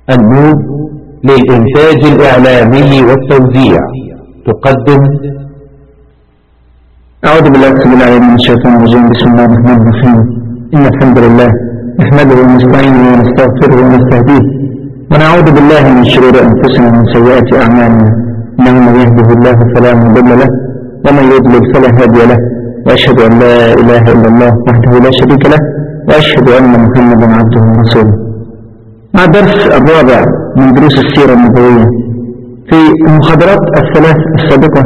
النور للإنتاج الإعلامي والتوزيع تقدم أعوذ بالله بسم الله من الشيطان الرجيم بسم الله الرحمن الرحيم إن الحمد لله نحمده ونستعينه ونستغفره ونستهديه ونعوذ بالله من شرور أنفسنا ومن سيئات أعمالنا إنه من يهده الله فلا مضل له ومن يضلل فلا هادي له وأشهد أن لا إله إلا الله وحده لا شريك له وأشهد أن محمدا عبده ورسوله مع الدرس الرابع من دروس السيرة النبوية في المحاضرات الثلاث السابقة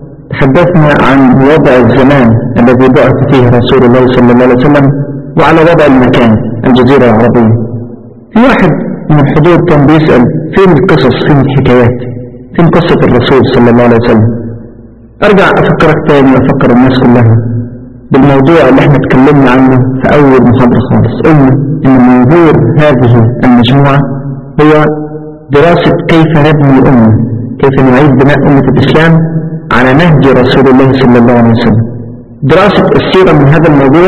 تحدثنا عن وضع الزمان الذي بعث فيه رسول الله صلى الله عليه وسلم وعلى وضع المكان الجزيرة العربية في واحد من الحضور كان بيسأل فين القصص فين الحكايات فين قصة الرسول صلى الله عليه وسلم ارجع افكرك تاني وافكر الناس كلها بالموضوع اللي احنا اتكلمنا عنه في اول محاضرة خالص قلنا ان موضوع هذه المجموعة هو دراسة كيف نبني الامة كيف نعيد بناء امة الاسلام على نهج رسول الله صلى الله عليه وسلم دراسة السيرة من هذا الموضوع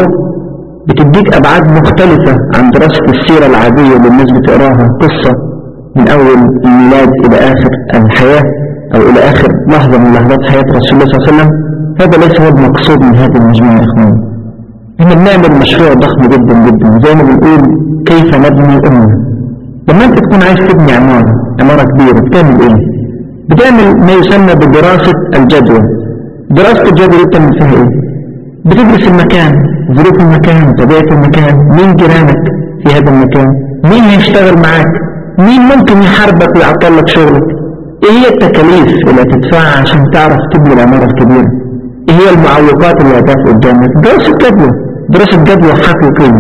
بتديك ابعاد مختلفة عن دراسة السيرة العادية اللي الناس بتقراها قصة من اول الميلاد الى اخر الحياة او الى اخر لحظة من لحظات حياة رسول الله صلى الله عليه وسلم هذا ليس هو المقصود من هذه المجموعة يا اخوان احنا بنعمل مشروع ضخم جدا جدا زي ما بنقول كيف نبني امة لما انت تكون عايز تبني عمارة عمارة كبيرة بتعمل ايه بتعمل ما يسمى بدراسة الجدوى دراسة الجدوى بتعمل فيها ايه بتدرس المكان ظروف المكان طبيعة المكان مين جيرانك في هذا المكان مين هيشتغل معاك مين ممكن يحاربك ويعطل لك شغلك ايه هي التكاليف اللي هتدفعها عشان تعرف تبني العمارة الكبيرة ايه هي المعوقات اللي هتقف قدامك دراسة جدوى دراسة جدوى حقيقية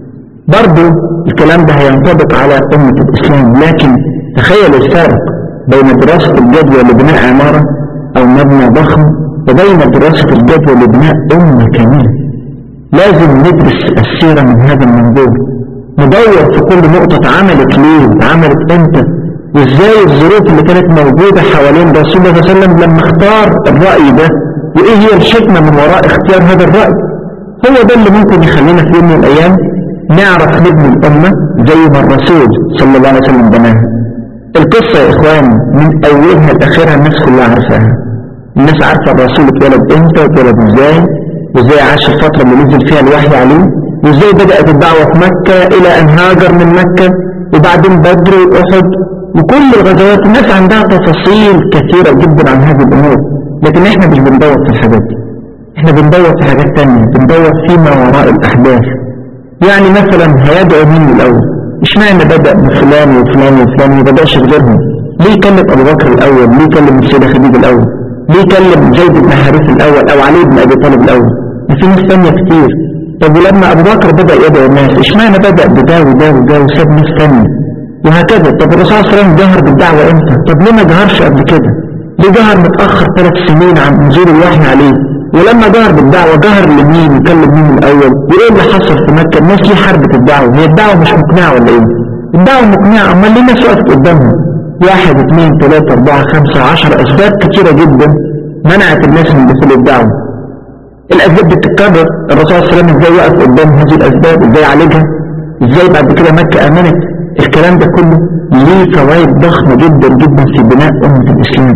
برضو الكلام ده هينطبق على أمة الإسلام لكن تخيل الفارق بين دراسة الجدوى لبناء عمارة أو مبنى ضخم وبين دراسة الجدوى لبناء أمة كاملة لازم ندرس السيرة من هذا المنظور ندور في كل نقطة عملت ليه عملت امتى وازاي الظروف اللي كانت موجودة حوالين رسول الله صلى الله عليه وسلم لما اختار الرأي ده وايه هي الحكمة من وراء اختيار هذا الرأي هو ده اللي ممكن يخلينا في يوم من الايام نعرف نبني الامة زي ما الرسول صلى الله عليه وسلم بناها القصة يا اخوان من اولها لاخرها الناس كلها عارفاها الناس عارفة الرسول اتولد امتى اتولد ازاي وازاي عاش الفترة اللي نزل فيها الوحي عليه وازاي بدأت الدعوة في مكة الى ان هاجر من مكة وبعدين بدر واحد وكل الغزوات الناس عندها تفاصيل كثيرة جدا عن هذه الامور لكن احنا مش بندور في الحاجات دي احنا بندور في حاجات تانية بندور فيما وراء الاحداث يعني مثلا هيدعو مين الاول اشمعنى بدأ بفلان وفلان وفلان ما بدأش بغيرهم ليه كلم ابو بكر الاول ليه كلم السيدة خديجة الاول ليه كلم زيد بن حارث الاول او علي بن ابي طالب الاول ما في ناس ثانيه كتير طب ولما ابو بكر بدأ يدعو الناس اشمعنى بدأ بده وده وده وساب ناس ثانيه وهكذا طب الرسول صلى الله عليه وسلم جهر بالدعوة امتى طب ليه ما جهرش قبل كده ليه جهر متأخر ثلاث سنين عن نزول الوحي عليه ولما جهر بالدعوة جهر لمين وكلم مين الأول وإيه اللي حصل في مكة الناس ليه حربت الدعوة هي الدعوة مش مقنعة ولا إيه الدعوة مقنعة أما ليه الناس وقفت قدامها واحد اثنين ثلاثة أربعة خمسة عشر أسباب كثيرة جدا منعت الناس من دخول الدعوة الأسباب بتتكرر الرسول صلى الله عليه وسلم إزاي وقف قدام هذه الأسباب إزاي عالجها إزاي بعد كده مكة آمنت الكلام ده كله ليه فوائد ضخمة جدا جدا في بناء أمة الإسلام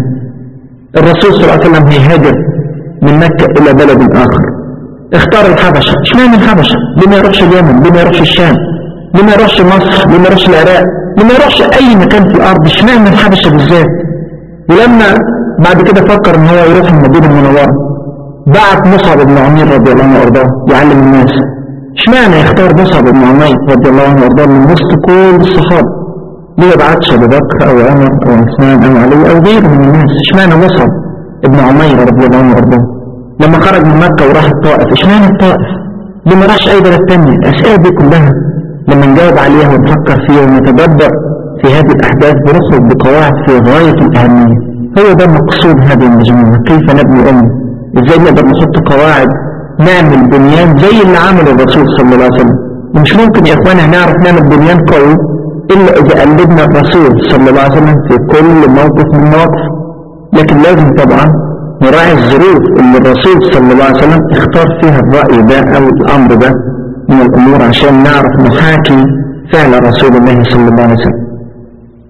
الرسول صلى الله عليه وسلم هيهاجر من مكة إلى بلد آخر اختار الحبشة اشمعنى الحبشة ليه ما يروحش اليمن ليه ما يروحش الشام ليه ما يروحش مصر ليه ما يروحش العراق ليه ما يروحش أي مكان في الأرض اشمعنى الحبشة بالذات ولما بعد كده فكر ان هو يروح المدينة المنورة بعت مصعب بن عمير رضي الله عنه وارضاه يعلم الناس اشمعنى يختار مصعب بن عمير رضي الله عنه وارضاه من وسط كل الصحابة ليه ما بعتش ابو بكر او عمر او عثمان او علي او غيره من الناس اشمعنى مصعب ابن عمير رضي الله عنه وارضاه لما خرج من مكة وراح الطائف اشمعنى الطائف ليه ما راحش اي بلد تانية الاسئلة دي كلها لما نجاوب عليها ونفكر فيها ونتدبر في هذه الاحداث بنخرج بقواعد في غاية الاهمية هو ده مقصود هذه المجموعة كيف نبني أمة ازاي نقدر نحط قواعد نعمل بنيان زي اللي عمله الرسول صلى الله عليه وسلم ومش ممكن يا اخوانا هنعرف نعمل بنيان قوي الا اذا قلدنا الرسول صلى الله عليه وسلم في كل موقف من المواقف لكن لازم طبعا نراعي الظروف اللي الرسول صلى الله عليه وسلم اختار فيها الرأي ده او الامر ده من الامور عشان نعرف نحاكي فعل رسول الله صلى الله عليه وسلم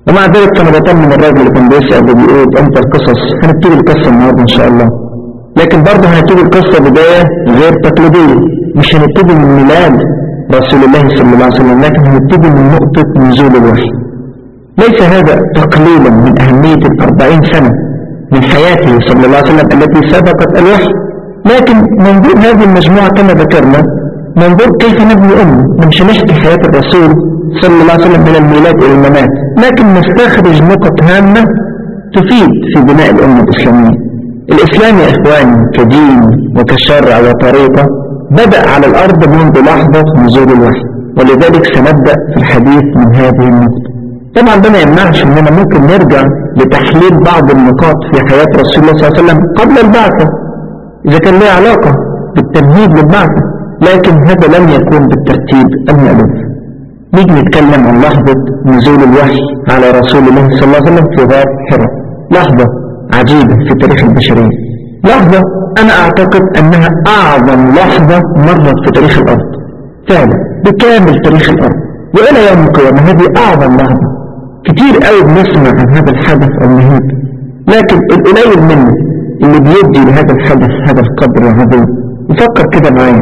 ومع ذلك كان بطمن الراجل اللي كان بيسأل وبيقول امتى القصص هنبتدي القصة النهارده ان شاء الله لكن برضه هنبتدي القصة بداية غير تقليدية مش هنبتدي من ميلاد رسول الله صلى الله عليه وسلم لكن هنبتدي من نقطة نزول الوحي ليس هذا تقليلا من أهمية الأربعين سنة من حياته صلى الله عليه وسلم التي سبقت الوحي لكن منظور هذه المجموعة كما ذكرنا منظور كيف نبني أمة مش نحكي حياة الرسول صلى الله عليه وسلم من الميلاد إلى الممات لكن نستخرج نقط هامة تفيد في بناء الأمة الإسلامية الإسلام يا إخواني كدين وكشرع وطريقة بدأ على الأرض منذ لحظة نزول الوحي ولذلك سنبدأ في الحديث من هذه النقطة طبعا ده ما يمنعش اننا ممكن نرجع لتحليل بعض النقاط في حياة رسول الله صلى الله عليه وسلم قبل البعثة إذا كان لها علاقة بالتمهيد للبعثة لكن هذا لم يكون بالترتيب المألوف نيجي نتكلم عن لحظة نزول الوحي على رسول الله صلى الله عليه وسلم في غار حراء لحظة عجيبة في تاريخ البشرية لحظة أنا أعتقد أنها أعظم لحظة مرت في تاريخ الأرض فعلا بكامل تاريخ الأرض وإلى يوم القيامة هذه أعظم لحظة كتير قوي بنسمع عن هذا الحدث المهيب لكن القليل منه اللي بيدي لهذا الحدث هذا القدر العظيم يفكر كده معايا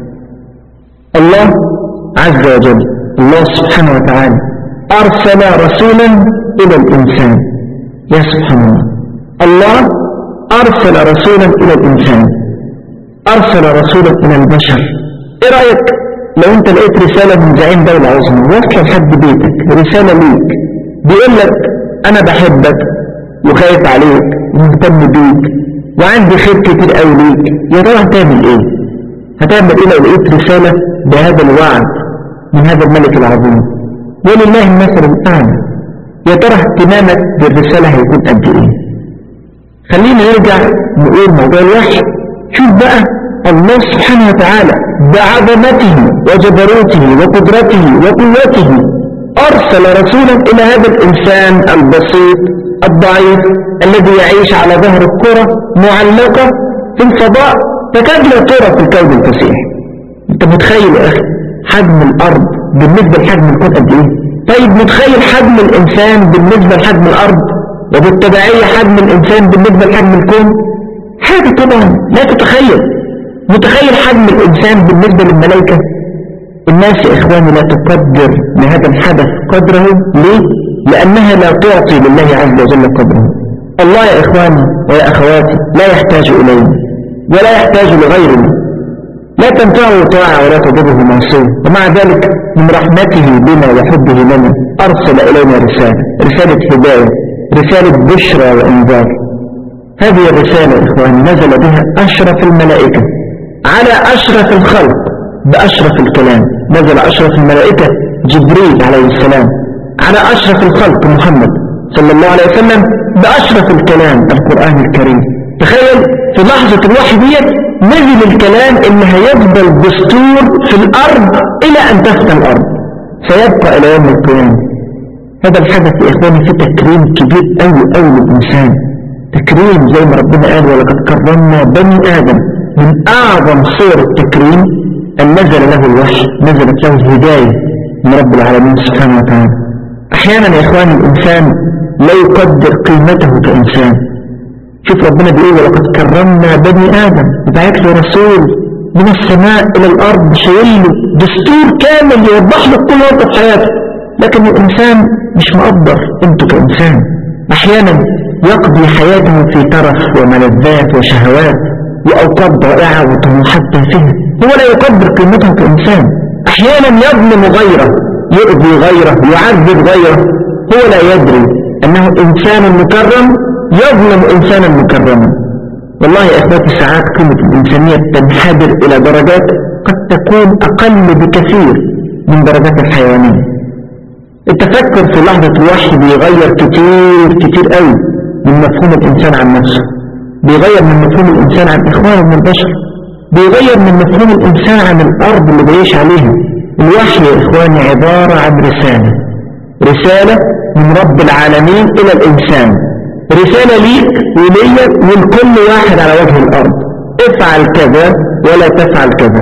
الله عز وجل الله سبحانه وتعالى أرسل رسولا إلى الإنسان يا سبحان الله الله أرسل رسولا إلى الإنسان أرسل رسولا إلى البشر إيه رأيك لو أنت لقيت رسالة من زعيم دولة عظمى واصلة لحد بيتك رسالة ليك بيقول لك أنا بحبك وخايف عليك ومهتم بيك وعندي خير كتير قوي ليك يا ترى هتعمل إيه؟ هتعمل إيه لو لقيت رسالة بهذا الوعد من هذا الملك العظيم ولله المثل الأعلى يا ترى اهتمامك بالرسالة هيكون قد إيه؟ خلينا نرجع نقول موضوع الوحي شوف بقى الله سبحانه وتعالى بعظمته وجبروته وقدرته وقوته أرسل رسولا إلى هذا الإنسان البسيط الضعيف الذي يعيش على ظهر الكرة معلقة في الفضاء تكاد لا ترى في الكون الفسيح انت متخيل يا أخي حجم الأرض بالنسبة لحجم الكون قد إيه طيب متخيل حجم الإنسان بالنسبة لحجم الأرض وبالتبعية حجم الإنسان بالنسبة لحجم الكون حاجة طبعا لا تتخيل متخيل حجم الإنسان بالنسبة للملائكة الناس يا إخواني لا تقدر لهذا الحدث قدره ليه؟ لأنها لا تعطي لله عز وجل قدره الله يا إخواني ويا أخواتي لا يحتاج إلينا ولا يحتاج لغيرنا لا تنفعه طاعة ولا تضره معصية ومع ذلك من رحمته بنا وحبه لنا أرسل إلينا رسالة رسالة هداية رسالة بشرى وإنذار هذه الرسالة يا إخواني نزل بها أشرف الملائكة على أشرف الخلق بأشرف الكلام نزل أشرف الملائكة جبريل عليه السلام على أشرف الخلق محمد صلى الله عليه وسلم بأشرف الكلام القرآن الكريم تخيل في لحظة الوحي ديت نزل الكلام اللي هيفضل دستور في الأرض إلى أن تفتى الأرض سيبقى إلى يوم القيامة هذا الحدث يا إخواني في تكريم كبير أوي أوي للإنسان تكريم زي ما ربنا قال ولقد كرمنا بني آدم من أعظم صور التكريم أن نزل له الوحي نزلت له الهداية من رب العالمين سبحانه وتعالى أحيانا يا إخواني الإنسان لا يقدر قيمته كإنسان شوف ربنا بيقول ولقد كرمنا بني آدم بعت له رسول من السماء إلى الأرض شايل له دستور كامل يوضح له كل وقت في حياته لكن الإنسان مش مقدر أنت كإنسان أحيانا يقضي حياته في ترف وملذات وشهوات وأوقات ضائعة وطموحات تافهة هو لا يقدر قيمته كإنسان أحيانا يظلم غيره يؤذي غيره يعذب غيره هو لا يدري أنه إنسان مكرم يظلم إنسانا مكرما والله يا إخواتي ساعات قيمة الإنسانية تنحدر إلى درجات قد تكون أقل بكثير من درجات الحيوانية التفكر في لحظة الوحي بيغير كتير كتير قوي من مفهوم الإنسان عن نفسه بيغير من مفهوم الإنسان عن إخوانه من البشر بيغير من مفهوم الإنسان عن الأرض اللي بيعيش عليها الوحي يا إخواني عبارة عن رسالة رسالة من رب العالمين إلى الإنسان رسالة ليك وليا ولكل واحد على وجه الأرض افعل كذا ولا تفعل كذا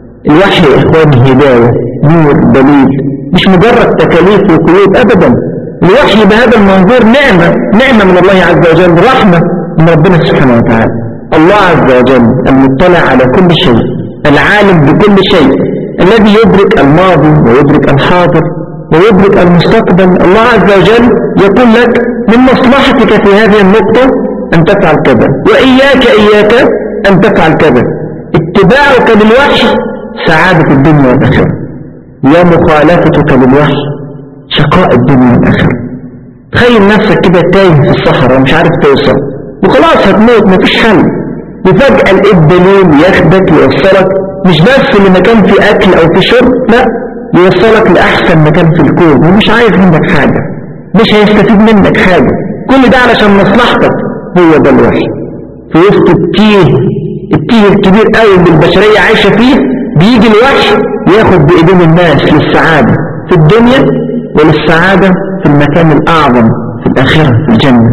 الوحي يا إخواني هداية نور دليل مش مجرد تكاليف وقيود أبدا الوحي بهذا المنظور نعمة نعمة من الله عز وجل رحمة من ربنا سبحانه وتعالى الله عز وجل المطلع على كل شيء العالم بكل شيء الذي يدرك الماضي ويدرك الحاضر ويدرك المستقبل الله عز وجل يقول لك من مصلحتك في هذه النقطة أن تفعل كذا وإياك إياك أن تفعل كذا اتباعك للوحي سعادة الدنيا والآخرة ومخالفتك للوحي شقاء الدنيا والآخرة تخيل نفسك كده تايه في الصحراء مش عارف توصل وخلاص هتموت مفيش حل وفجأة الدليل ياخدك يوصلك مش بس لمكان في أكل أو في شرب لا يوصلك لأحسن مكان في الكون ومش عايز منك حاجة مش هيستفيد منك حاجة كل ده علشان مصلحتك هو ده الوحي في وسط التيه التيه الكبير قوي اللي البشرية عايشة فيه بيجي الوحي ياخد بإيدين الناس للسعادة في الدنيا وللسعادة في المكان الأعظم في الآخرة في الجنة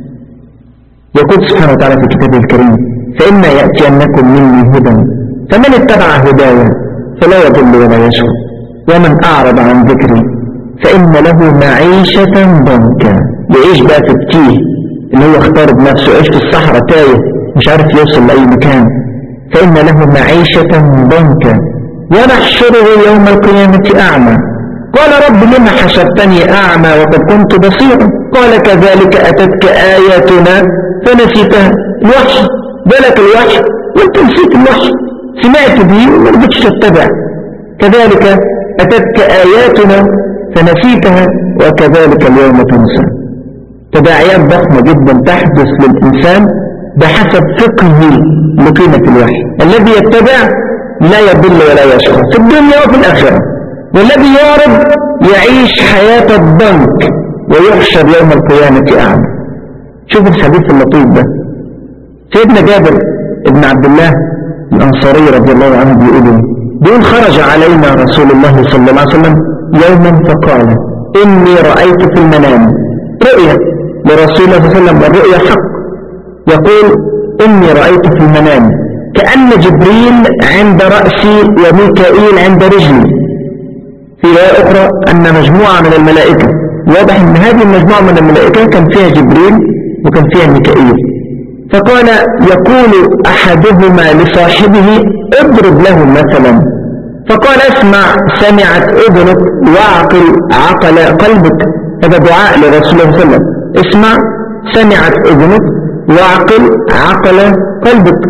يقول سبحانه وتعالى في كتابه الكريم فإما يأتينكم مني هدى فمن اتبع هدايا فلا يضل ولا يشقى ومن أعرض عن ذكري فإن له معيشة ضنكا يعيش بقى في التيه اللي هو اختار بنفسه يعيش في الصحراء تايه مش عارف يوصل لأي مكان فإن له معيشة ضنكا ونحشره يوم القيامة أعمى قال رب لما حشرتني أعمى وقد كنت بصيرا قال كذلك أتتك آياتنا فنسيتها الوحي بالك الوحي وانت نسيت الوحي سمعت به وما رضيتش تتبع كذلك أتتك آياتنا فنسيتها وكذلك اليوم تنسى تداعيات ضخمة جدا تحدث للإنسان بحسب فقهه لقيمة الوحي الذي يتبع لا يضل ولا يشقى في الدنيا وفي الآخرة والذي يعرض يعيش حياة الضنك ويحشر يوم القيامة أعمى شوف الحديث اللطيف ده سيدنا جابر ابن عبد الله الأنصاري رضي الله عنه بيقول بيقول خرج علينا رسول الله صلى الله عليه وسلم يوما فقال إني رأيت في المنام رؤيا لرسول الله صلى الله عليه وسلم والرؤيا حق يقول إني رأيت في المنام كأن جبريل عند رأسي وميكائيل عند رجلي في رواية أخرى أن مجموعة من الملائكة واضح أن هذه المجموعة من الملائكة كان فيها جبريل وكان فيها ميكائيل فقال يقول أحدهما لصاحبه اضرب له مثلا فقال اسمع سمعت اذنك واعقل عقل قلبك هذا دعاء لرسول الله صلى الله عليه وسلم اسمع سمعت اذنك واعقل عقل قلبك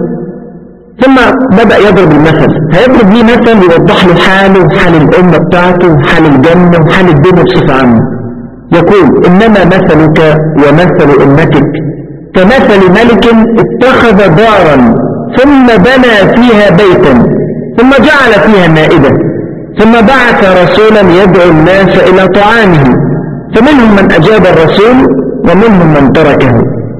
ثم بدأ يضرب المثل هيضرب ليه مثل يوضح له حاله وحال الأمة بتاعته وحال الجنة وحال الدنيا بصفة عامة يقول إنما مثلك ومثل أمتك كمثل ملك اتخذ دارا ثم بنى فيها بيتا ثم جعل فيها مائدة ثم بعث رسولا يدعو الناس إلى طعامه فمنهم من أجاب الرسول ومنهم من تركه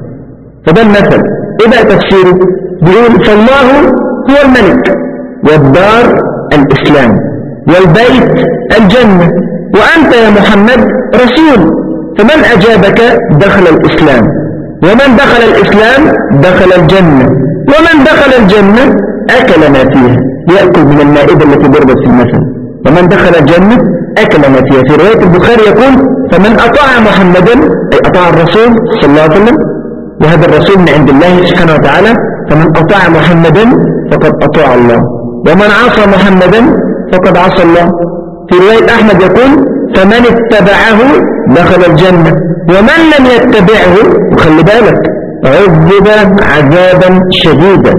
فده المثل إيه بقى تفسيره بيقول فالله هو الملك والدار الإسلام والبيت الجنة وأنت يا محمد رسول فمن أجابك دخل الإسلام ومن دخل الإسلام دخل الجنة ومن دخل الجنة أكل ما فيها يأكل من المائدة التي ضربت في المثل ومن دخل الجنة أكل ما فيها في رواية البخاري يقول فمن أطاع محمدا أي أطاع الرسول صلى الله عليه وسلم وهذا الرسول من عند الله سبحانه وتعالى فمن أطاع محمدا فقد أطاع الله ومن عصى محمدا فقد عصى الله في رواية أحمد يقول فمن اتبعه دخل الجنة ومن لم يتبعه وخلي بالك عذب عذابا شديدا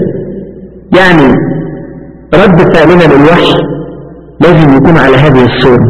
يعني رد فعلنا للوحي لازم يكون على هذه الصورة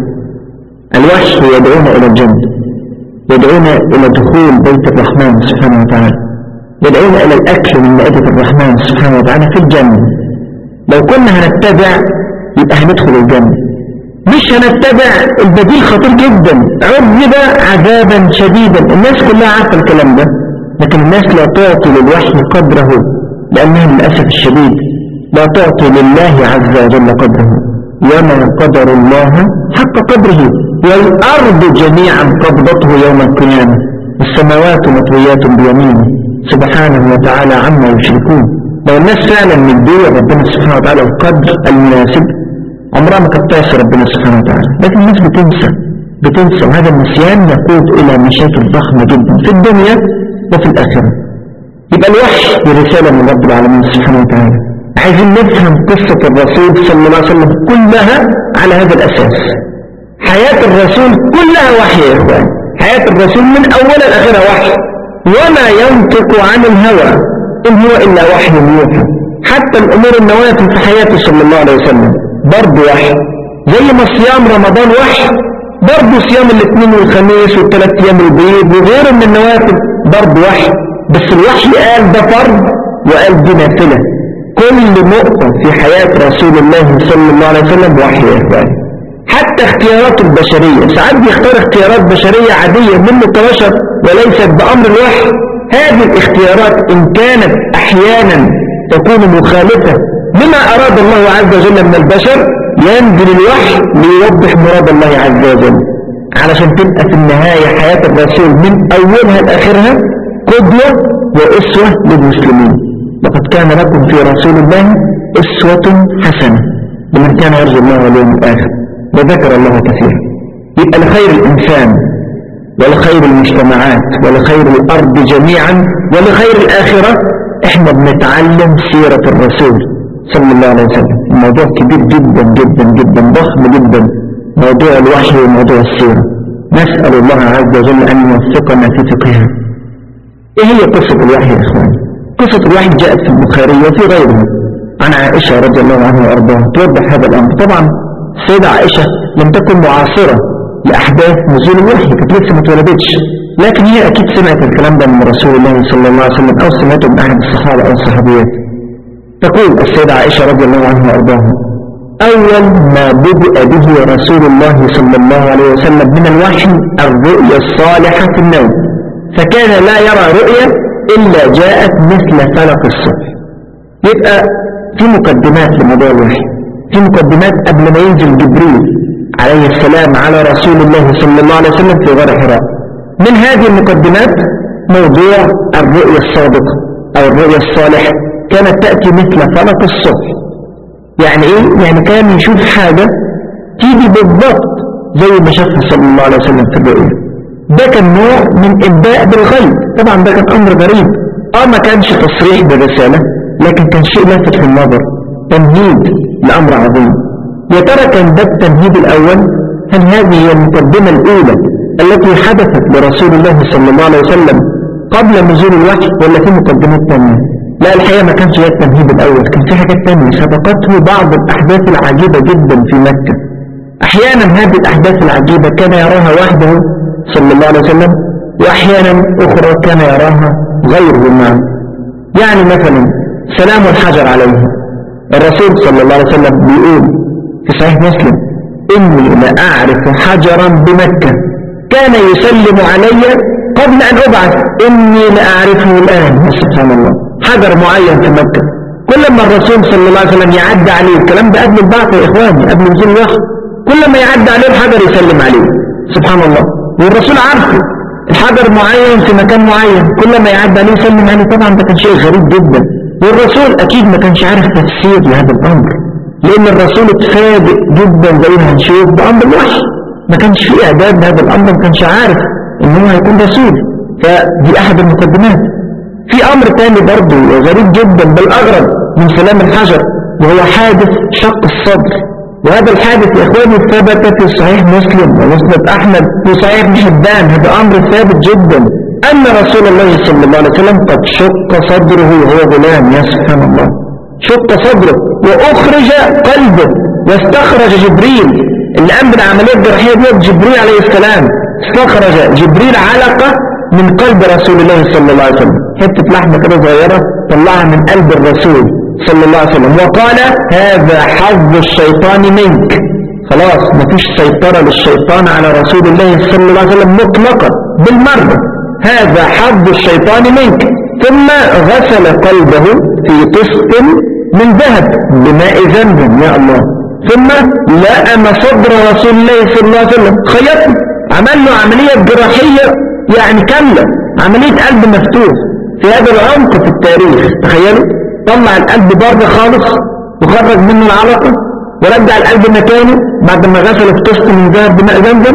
الوحي يدعونا إلى الجنة يدعونا إلى دخول بيت الرحمن سبحانه وتعالى يدعونا إلى الأكل من مائدة الرحمن سبحانه وتعالى في الجنة لو كنا هنتبع يبقى هندخل الجنة مش هنتبع البديل خطير جدا عذب عذابا شديدا الناس كلها عارفة الكلام ده لكن الناس لا تعطي للوحي قدره لأنها للأسف الشديد لا تعطي لله عز وجل قدره وما قدر الله حق قدره والأرض جميعا قبضته يوم القيامة والسماوات مطويات بيمينه سبحانه وتعالى عما يشركون لو الناس فعلا مديه ربنا سبحانه وتعالى القدر المناسب عمرها ما كانت تعصي ربنا سبحانه وتعالى لكن الناس بتنسى بتنسى وهذا النسيان يقود إلى مشاكل ضخمة جدا في الدنيا وفي الآخرة يبقى الوحي رسالة من رب العالمين سبحانه وتعالى عايزين نفهم قصة الرسول صلى الله عليه وسلم كلها على هذا الأساس حياة الرسول كلها وحي يا إخوان حياة الرسول من أولها لآخرها وحي وما ينطق عن الهوى إن هو إلا وحي يوحى حتى الأمور النوافل في حياته صلى الله عليه وسلم برضه وحي زي ما صيام رمضان وحي برضه صيام الاثنين والخميس والثلاث أيام البيض وغيره من النوافل برضه وحي بس الوحي قال ده فرض وقال دي نافلة كل نقطة في حياة رسول الله صلى الله عليه وسلم وحي يا إخواني حتى اختياراته البشرية ساعات بيختار اختيارات بشرية عادية منه كبشر وليست بأمر الوحي هذه الاختيارات إن كانت أحيانا تكون مخالفة لما أراد الله عز وجل من البشر ينزل الوحي ليوضح مراد الله عز وجل علشان تبقى في النهاية حياة الرسول من أولها لآخرها قدوة وأسوة للمسلمين لقد كان لكم في رسول الله أسوة حسنة لمن كان يرجو الله واليوم الآخر وذكر الله كثيرا يبقى لخير الإنسان ولخير المجتمعات ولخير الأرض جميعا ولخير الآخرة احنا بنتعلم سيرة الرسول صلى الله عليه وسلم الموضوع كبير جدا جدا جدا ضخم جدا موضوع الوحي وموضوع السيرة نسأل الله عز وجل أن يوفقنا في فقهها ايه هي قصة الوحي يا اخواني قصة الوحي جاءت في البخاري وفي غيره عن عائشة رضي الله عنها وارضاها توضح هذا الامر طبعا السيدة عائشة لم تكن معاصرة لأحداث نزول الوحي كانت لسه ما اتولدتش لكن هي أكيد سمعت الكلام ده من رسول الله صلى الله عليه وسلم أو سمعته من أحد الصحابة أو الصحابيات تقول السيدة عائشة رضي الله عنها وأرضاها أول ما بدأ به رسول الله صلى الله عليه وسلم من الوحي الرؤيا الصالحة في النوم فكان لا يرى رؤيا إلا جاءت مثل فلق الصبح يبقى في مقدمات لموضوع الوحي في مقدمات قبل ما ينزل جبريل عليه السلام على رسول الله صلى الله عليه وسلم في غار حراء من هذه المقدمات موضوع الرؤيا الصادقة أو الرؤيا الصالحة كانت تأتي مثل فلق الصبح يعني إيه؟ يعني كان يشوف حاجة تيجي بالضبط زي ما شافها صلى الله عليه وسلم في الرؤيا ده كان نوع من إبداء بالغيب طبعا ده كان أمر غريب آه ما كانش تصريح بالرسالة لكن كان شيء لافت للنظر تمهيد لأمر عظيم يا ترى كان ده التمهيد الأول هل هذه هي المقدمة الأولى التي حدثت لرسول الله صلى الله عليه وسلم قبل نزول الوحي ولا في مقدمات ثانية لا الحقيقة ما كانش هي التمهيد الأول كان في حاجات ثانية سبقته بعض الأحداث العجيبة جدا في مكة أحيانا هذه الأحداث العجيبة كان يراها وحده صلى الله عليه وسلم وأحيانا أخرى كان يراها غيره معه يعني مثلا سلام الحجر عليه الرسول صلى الله عليه وسلم بيقول في صحيح مسلم إني لأعرف حجرا بمكة كان يسلم علي قبل أن أبعث إني لأعرفه الآن سبحان الله حجر معين في مكة كل ما الرسول صلى الله عليه وسلم يعدى عليه الكلام ده قبل البعث يا إخواني قبل نزول الوحي كل ما يعدى عليه الحجر يسلم عليه سبحان الله والرسول عارفه الحجر معين في مكان معين كل ما يعدى عليه يسلم عليه طبعا ده كان شيء غريب جدا والرسول أكيد ما كانش عارف تفسير لهذا الأمر لأن الرسول اتفاجئ جدا زي ما هنشوف بأمر الوحي ما كانش فيه إعداد لهذا الأمر ما كانش عارف إن هو هيكون رسول فدي أحد المقدمات في أمر تاني برضه غريب جدا بل أغرب من سلام الحجر وهو حادث شق الصدر وهذا الحادث يا إخواني ثبت في صحيح مسلم ومسند أحمد في صحيح ابن حبان هذا أمر ثابت جدا أن رسول الله صلى الله عليه وسلم قد شق صدره وهو غلام يا سبحان الله شق صدره وأخرج قلبه واستخرج جبريل اللي قام بالعملية الجراحية دي جبريل عليه السلام استخرج جبريل علقة من قلب رسول الله صلى الله عليه وسلم حتة لحمة كده صغيرة طلعها من قلب الرسول صلى الله عليه وسلم وقال هذا حظ الشيطان منك خلاص مفيش سيطرة للشيطان على رسول الله صلى الله عليه وسلم مطلقا بالمرة هذا حظ الشيطان منك ثم غسل قلبه في طست من ذهب بماء زمزم يا الله ثم لأم صدر رسول الله صلى الله عليه وسلم خيطه عمل له عملية جراحية يعني كاملة عملية قلب مفتوح في هذا العمق في التاريخ تخيلوا طلع القلب بره خالص وخرج منه العلقة ورجع القلب مكانه بعد ما غسل في طست من ذهب بماء زمزم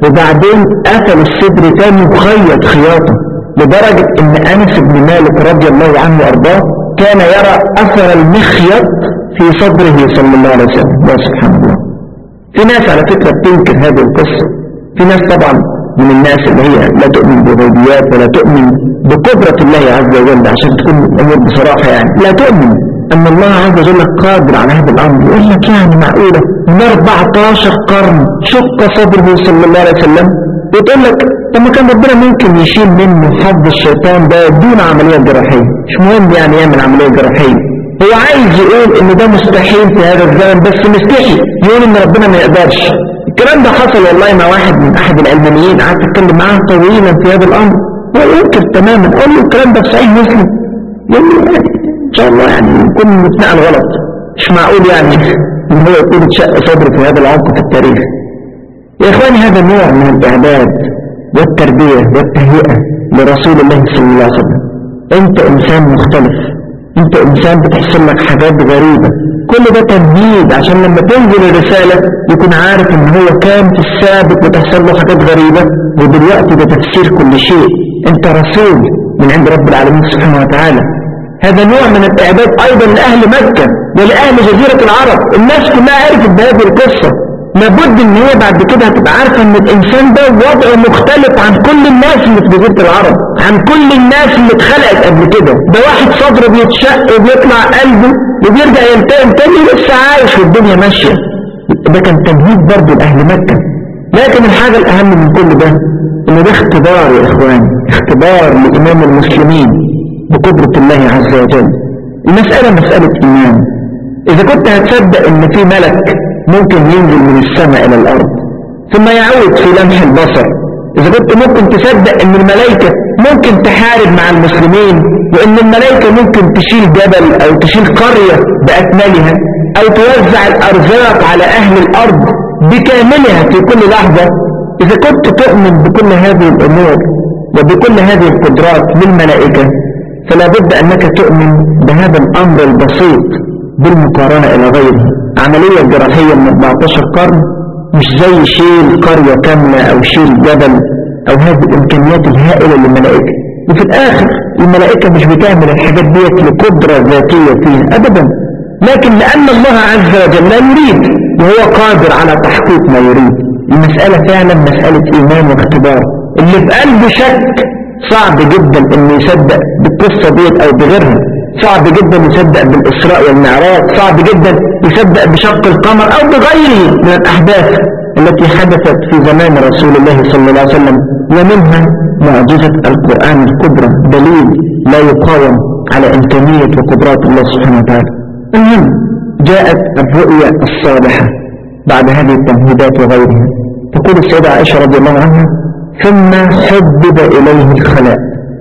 وبعدين قفل الصدر تاني وخيط خياطة لدرجة ان انس بن مالك رضي الله عنه وارضاه كان يرى اثر المخيط في صدره صلى الله عليه وسلم يا سبحان الله في ناس على فكرة بتنكر هذه القصة في ناس طبعا من الناس اللي هي لا تؤمن بالغيبيات ولا تؤمن بقدرة الله عز وجل عشان تكون الأمور بصراحة يعني لا تؤمن أن الله عز وجل قادر على هذا الأمر يقول لك يعني معقولة من 14 قرن شق صدره صلى الله عليه وسلم وتقول لك طب ما كان ربنا ممكن يشيل منه حظ الشيطان ده دون عملية جراحية مش مهم يعني يعمل عملية جراحية هو عايز يقول ان ده مستحيل في هذا الزمن بس مستحيل يقول ان ربنا ما يقدرش الكلام ده حصل والله مع واحد من احد العلمانيين قعدت اتكلم معاه طويلا في هذا الامر هو ينكر تماما اقول له الكلام ده في صحيح مسلم يقول لي ان شاء الله يعني يكون متنقل غلط مش معقول يعني ان هو يكون اتشق صدره في هذا العمق في التاريخ يا اخواني هذا نوع من الاعداد والتربيه والتهيئه لرسول الله صلى الله عليه وسلم انت انسان مختلف انت انسان بتحصل لك حاجات غريبة كل ده تمهيد عشان لما تنزل الرسالة يكون عارف ان هو كان في السابق بتحصل له حاجات غريبة ودلوقتي ده تفسير كل شيء انت رسول من عند رب العالمين سبحانه وتعالى هذا نوع من الاعداد ايضا لاهل مكة ولاهل جزيرة العرب الناس كلها عرفت بهذه القصة لابد ان هي بعد كده هتبقى عارفة ان الانسان ده وضعه مختلف عن كل الناس اللي في جزيرة العرب عن كل الناس اللي اتخلقت قبل كده ده واحد صدره بيتشق وبيطلع قلبه وبيرجع يلتئم تاني لسه عايش والدنيا ماشية ده كان تمهيد برضه لأهل مكة لكن الحاجة الأهم من كل ده ان ده اختبار يا اخواني اختبار لإمام المسلمين بقدرة الله عز وجل المسألة مسألة إيمان إذا كنت هتصدق إن في ملك ممكن ينزل من السماء إلى الأرض ثم يعود في لمح البصر إذا كنت ممكن تصدق إن الملائكة ممكن تحارب مع المسلمين وإن الملائكة ممكن تشيل جبل أو تشيل قرية بأكملها أو توزع الأرزاق على أهل الأرض بكاملها في كل لحظة إذا كنت تؤمن بكل هذه الأمور وبكل هذه القدرات للملائكة فلا بد أنك تؤمن بهذا الأمر البسيط بالمقارنة إلى غيره عملية جراحية من 14 قرن مش زي شيل قرية كاملة أو شيل جبل أو هذه الإمكانيات الهائلة للملائكة وفي الآخر الملائكة مش بتعمل الحاجات ديت لقدرة ذاتية فيها أبدا لكن لأن الله عز وجل لا يريد وهو قادر على تحقيق ما يريد المسألة فعلا مسألة إيمان واختبار اللي في قلبه شك صعب جدا انه يصدق بالقصة ديت او بغيرها صعب جدا يصدق بالإسراء والمعراج صعب جدا يصدق بشق القمر أو بغيره من الأحداث التي حدثت في زمان رسول الله صلى الله عليه وسلم ومنها معجزة القرآن الكبرى دليل لا يقاوم على إمكانية وقدرات الله سبحانه وتعالى المهم جاءت الرؤيا الصالحة بعد هذه التمهيدات وغيرها تقول السيدة عائشة رضي الله عنها ثم حبب إليه الخلاء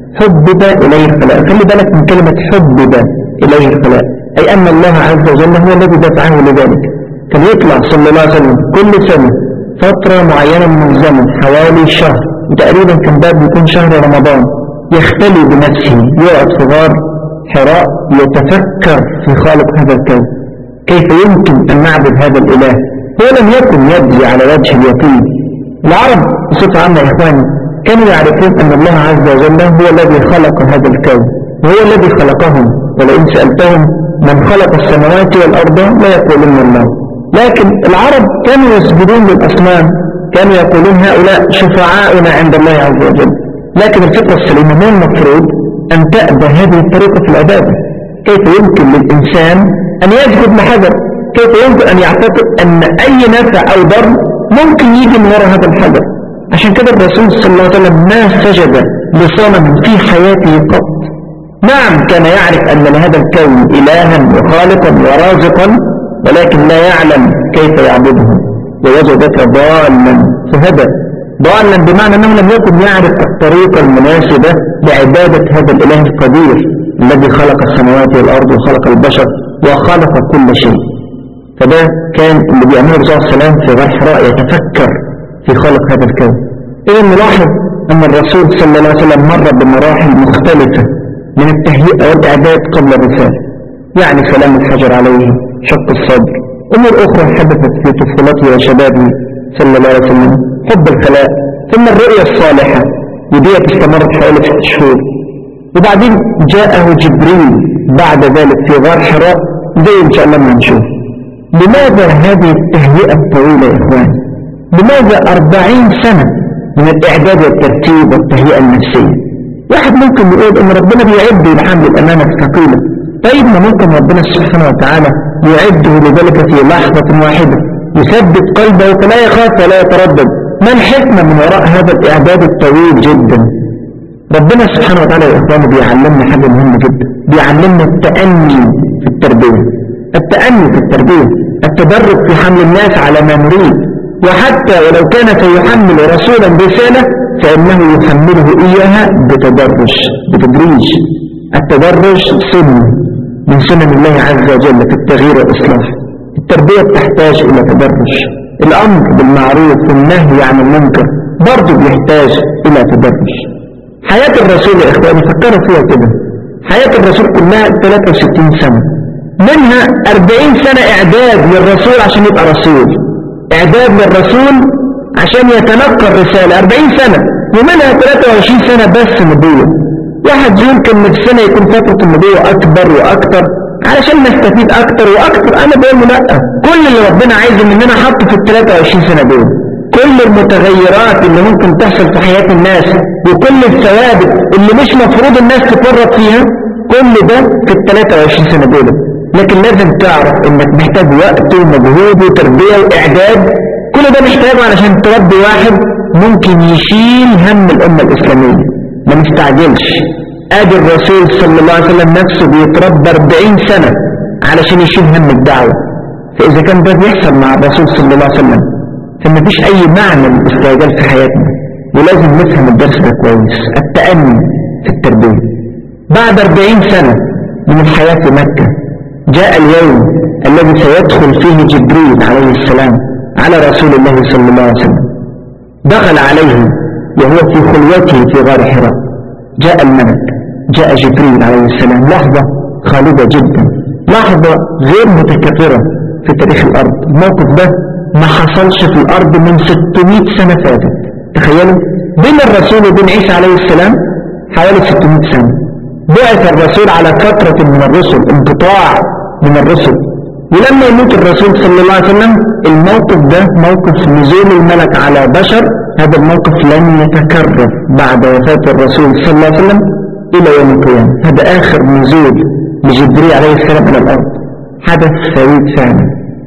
حبب إليه الخلاء خلي بالك من كلمة حبب إليه الخلاء أي أن الله عز وجل هو الذي دفعه لذلك كان يطلع صلى الله عليه وسلم كل سنة فترة معينة من الزمن حوالي شهر وتقريبا كان باب يكون شهر رمضان يختلي بنفسه يقعد في غار حراء يتفكر في خالق هذا الكون كيف يمكن أن نعبد هذا الإله هو لم يكن يجري على وجه اليقين العرب بصفة عامة يا إخواني كانوا يعرفون أن الله عز وجل هو الذي خلق هذا الكون وهو الذي خلقهم ولئن سألتهم من خلق السماوات والأرض لا يقولون الله لكن العرب كانوا يسجدون للأصنام كانوا يقولون هؤلاء شفعاؤنا عند الله عز وجل لكن الفطرة السليمة ما المفروض أن تأبى هذه الطريقة في العبادة كيف يمكن للإنسان أن يسجد لحجر كيف يمكن أن يعتقد أن أي نفع أو ضر ممكن يجي من وراء هذا الحجر عشان كده الرسول صلى الله عليه وسلم ما سجد لصنم في حياته قط نعم كان يعرف أن لهذا الكون إلها وخالقا ورازقا ولكن لا يعلم كيف يعبده ووجدك ضالا فهدى ضالا بمعنى أنه لم يكن يعرف الطريقة المناسبة لعبادة هذا الإله القدير الذي خلق السماوات والأرض وخلق البشر وخلق كل شيء فده كان اللي بيعمله الرسول صلى الله عليه وسلم في غار حراء يتفكر في خلق هذا الكون إذا نلاحظ أن الرسول صلى الله عليه وسلم مر بمراحل مختلفة من التهيئة والإعداد قبل الرسالة يعني سلام الحجر عليه شق الصدر أمور أخرى حدثت في طفولته وشبابه صلى الله عليه وسلم حب الخلاء ثم الرؤيا الصالحة وديت استمرت حوالي ست شهور وبعدين جاءه جبريل بعد ذلك في غار حراء زي ان شاء الله ما نشوف لماذا هذه التهيئة الطويلة يا إخوان لماذا أربعين سنة من الإعداد والترتيب والتهيئة النفسية واحد ممكن يقول إن ربنا بيعد لحمل الأمانة الثقيلة طيب ما ممكن ربنا سبحانه وتعالى يعده لذلك في لحظة واحدة يثبت قلبه فلا يخاف ولا يتردد ما الحكمة من وراء هذا الإعداد الطويل جدا ربنا سبحانه وتعالى يا إخواني بيعلمنا حاجة مهمة جدا بيعلمنا التأني في التربية التأني في التربية التدرج في حمل الناس على ما نريد وحتى ولو كان سيحمل رسولا رسالة فإنه يحمله إياها بتدرج بتدريج التدرج سن من سنن الله عز وجل في التغيير والإصلاح التربية تحتاج إلى تدرج الأمر بالمعروف والنهي عن المنكر برضه بيحتاج إلى تدرج حياة الرسول يا إخواني فكروا فيها كده حياة الرسول كلها 63 سنة منها 40 سنة إعداد للرسول عشان يبقى رسول إعداد للرسول عشان يتلقى الرسالة 40 سنة ومنها 23 سنة بس نبوة واحد يمكن من سنة يكون فترة النبوة أكبر وأكتر علشان نستفيد أكتر وأكتر أنا بقول له لأ كل اللي ربنا عايزه مننا حطه في ال 23 سنة دول كل المتغيرات اللي ممكن تحصل في حياة الناس وكل الثوابت اللي مش مفروض الناس تفرط فيها كل ده في ال 23 سنة دول لكن لازم تعرف انك محتاج وقت ومجهود وتربية واعداد كل ده محتاجه علشان تربي واحد ممكن يشيل هم الامة الاسلامية ما نستعجلش ادي الرسول صلى الله عليه وسلم نفسه بيتربى 40 سنة علشان يشيل هم الدعوة فاذا كان ده بيحصل مع الرسول صلى الله عليه وسلم فما فيش اي معنى للاستعجال في حياتنا ولازم نفهم الدرس ده كويس التأني في التربية بعد 40 سنة من الحياة في مكة جاء اليوم الذي سيدخل فيه جبريل عليه السلام على رسول الله صلى الله عليه وسلم دخل عليه وهو في خلوته في غار حراء جاء الملك جاء جبريل عليه السلام لحظة خالدة جدا لحظة غير متكررة في تاريخ الأرض الموقف ده ما حصلش في الأرض من 600 سنة فاتت تخيلوا بين الرسول وبين عيسى عليه السلام حوالي 600 سنة بعث الرسول على فترة من الرسل انقطاع من الرسل ولما يموت الرسول صلى الله عليه وسلم الموقف ده موقف نزول الملك على بشر هذا الموقف لن يتكرر بعد وفاة الرسول صلى الله عليه وسلم إلى يوم القيامة هذا آخر نزول لجبريل عليه السلام إلى الأرض حدث فريد ثاني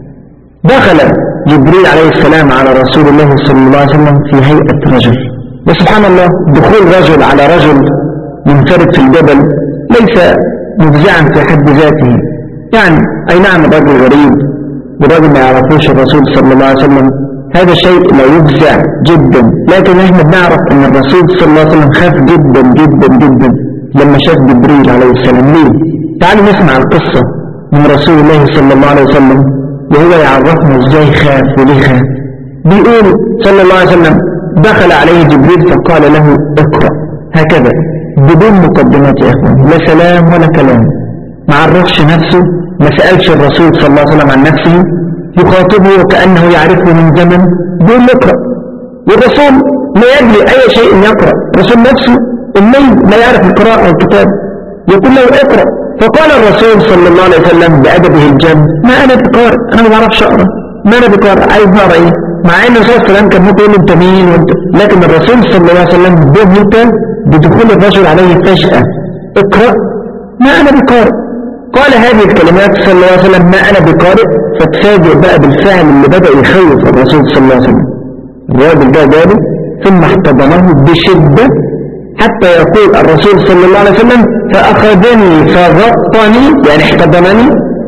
دخل جبريل عليه السلام على رسول الله صلى الله عليه وسلم في هيئة رجل وسبحان الله دخول رجل على رجل منفرد في الجبل ليس مفزعا في حد ذاته يعني أي نعم الرجل غريب والرجل ما يعرفوش الرسول صلى الله عليه وسلم هذا شيء لا يفزع جدا لكن احنا بنعرف ان الرسول صلى الله عليه وسلم خاف جدا جدا جدا لما شاف جبريل عليه السلام ليه تعالوا نسمع القصة من رسول الله صلى الله عليه وسلم وهو يعرفنا ازاي خاف وليه خاف بيقول صلى الله عليه وسلم دخل عليه جبريل فقال له اقرأ هكذا بدون مقدمات يا اخوان لا سلام ولا كلام ما عرفش نفسه ما سألش الرسول صلى الله عليه وسلم عن نفسه يخاطبه وكأنه يعرفه من زمن بيقول له اقرأ والرسول لا يدري أي شيء يقرأ الرسول نفسه النبي لا يعرف القراءة والكتاب يقول له اقرأ فقال الرسول صلى الله عليه وسلم بأدبه الجم ما أنا بقارئ أنا ما بعرفش أقرأ ما أنا بقارئ عايز أقرأ إيه مع أن الرسول صلى الله عليه وسلم كان ممكن يقول له أنت مين وأنت لكن الرسول صلى الله عليه وسلم بهت بدخول الرجل عليه فجأة اقرأ ما أنا بقارئ قال هذه الكلمات صلى الله عليه وسلم ما أنا بقارئ فتفاجئ بقى بالفعل اللي بدأ يخوف الرسول صلى الله عليه وسلم الراجل ده جاله ثم احتضنه بشدة حتى يقول الرسول صلى الله عليه وسلم فأخذني فغطني يعني احتضنني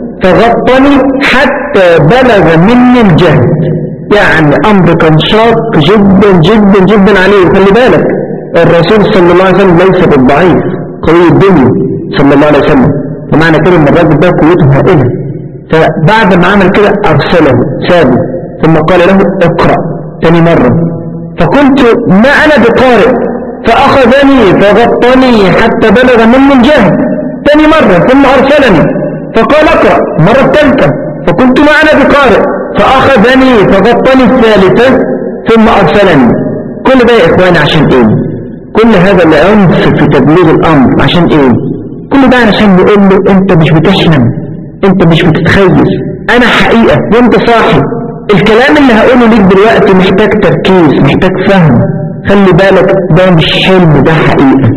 فغطني حتى بلغ مني الجهد يعني أمر كان شاق جدا جدا جدا عليه خلي بالك الرسول صلى الله عليه وسلم ليس بالضعيف قوي الدنيا صلى الله عليه وسلم فمعنى كده ان الراجل ده قوته هائله فبعد ما عمل كده ارسله سابه ثم قال له اقرا ثاني مره فقلت ما انا بقارئ فاخذني فغطني حتى بلغ مني الجهد ثاني مره ثم ارسلني فقال اقرا مره ثالثه فقلت ما انا بقارئ فأخذني فغطني الثالثة ثم أرسلني كل ده يا إخواني عشان إيه كل هذا العنف في تبليغ الأمر عشان إيه كل ده عشان بيقول له أنت مش بتحلم أنت مش بتتخيل أنا حقيقة وأنت صاحي الكلام اللي هقوله ليك دلوقتي محتاج تركيز محتاج فهم خلي بالك ده مش حلم ده حقيقة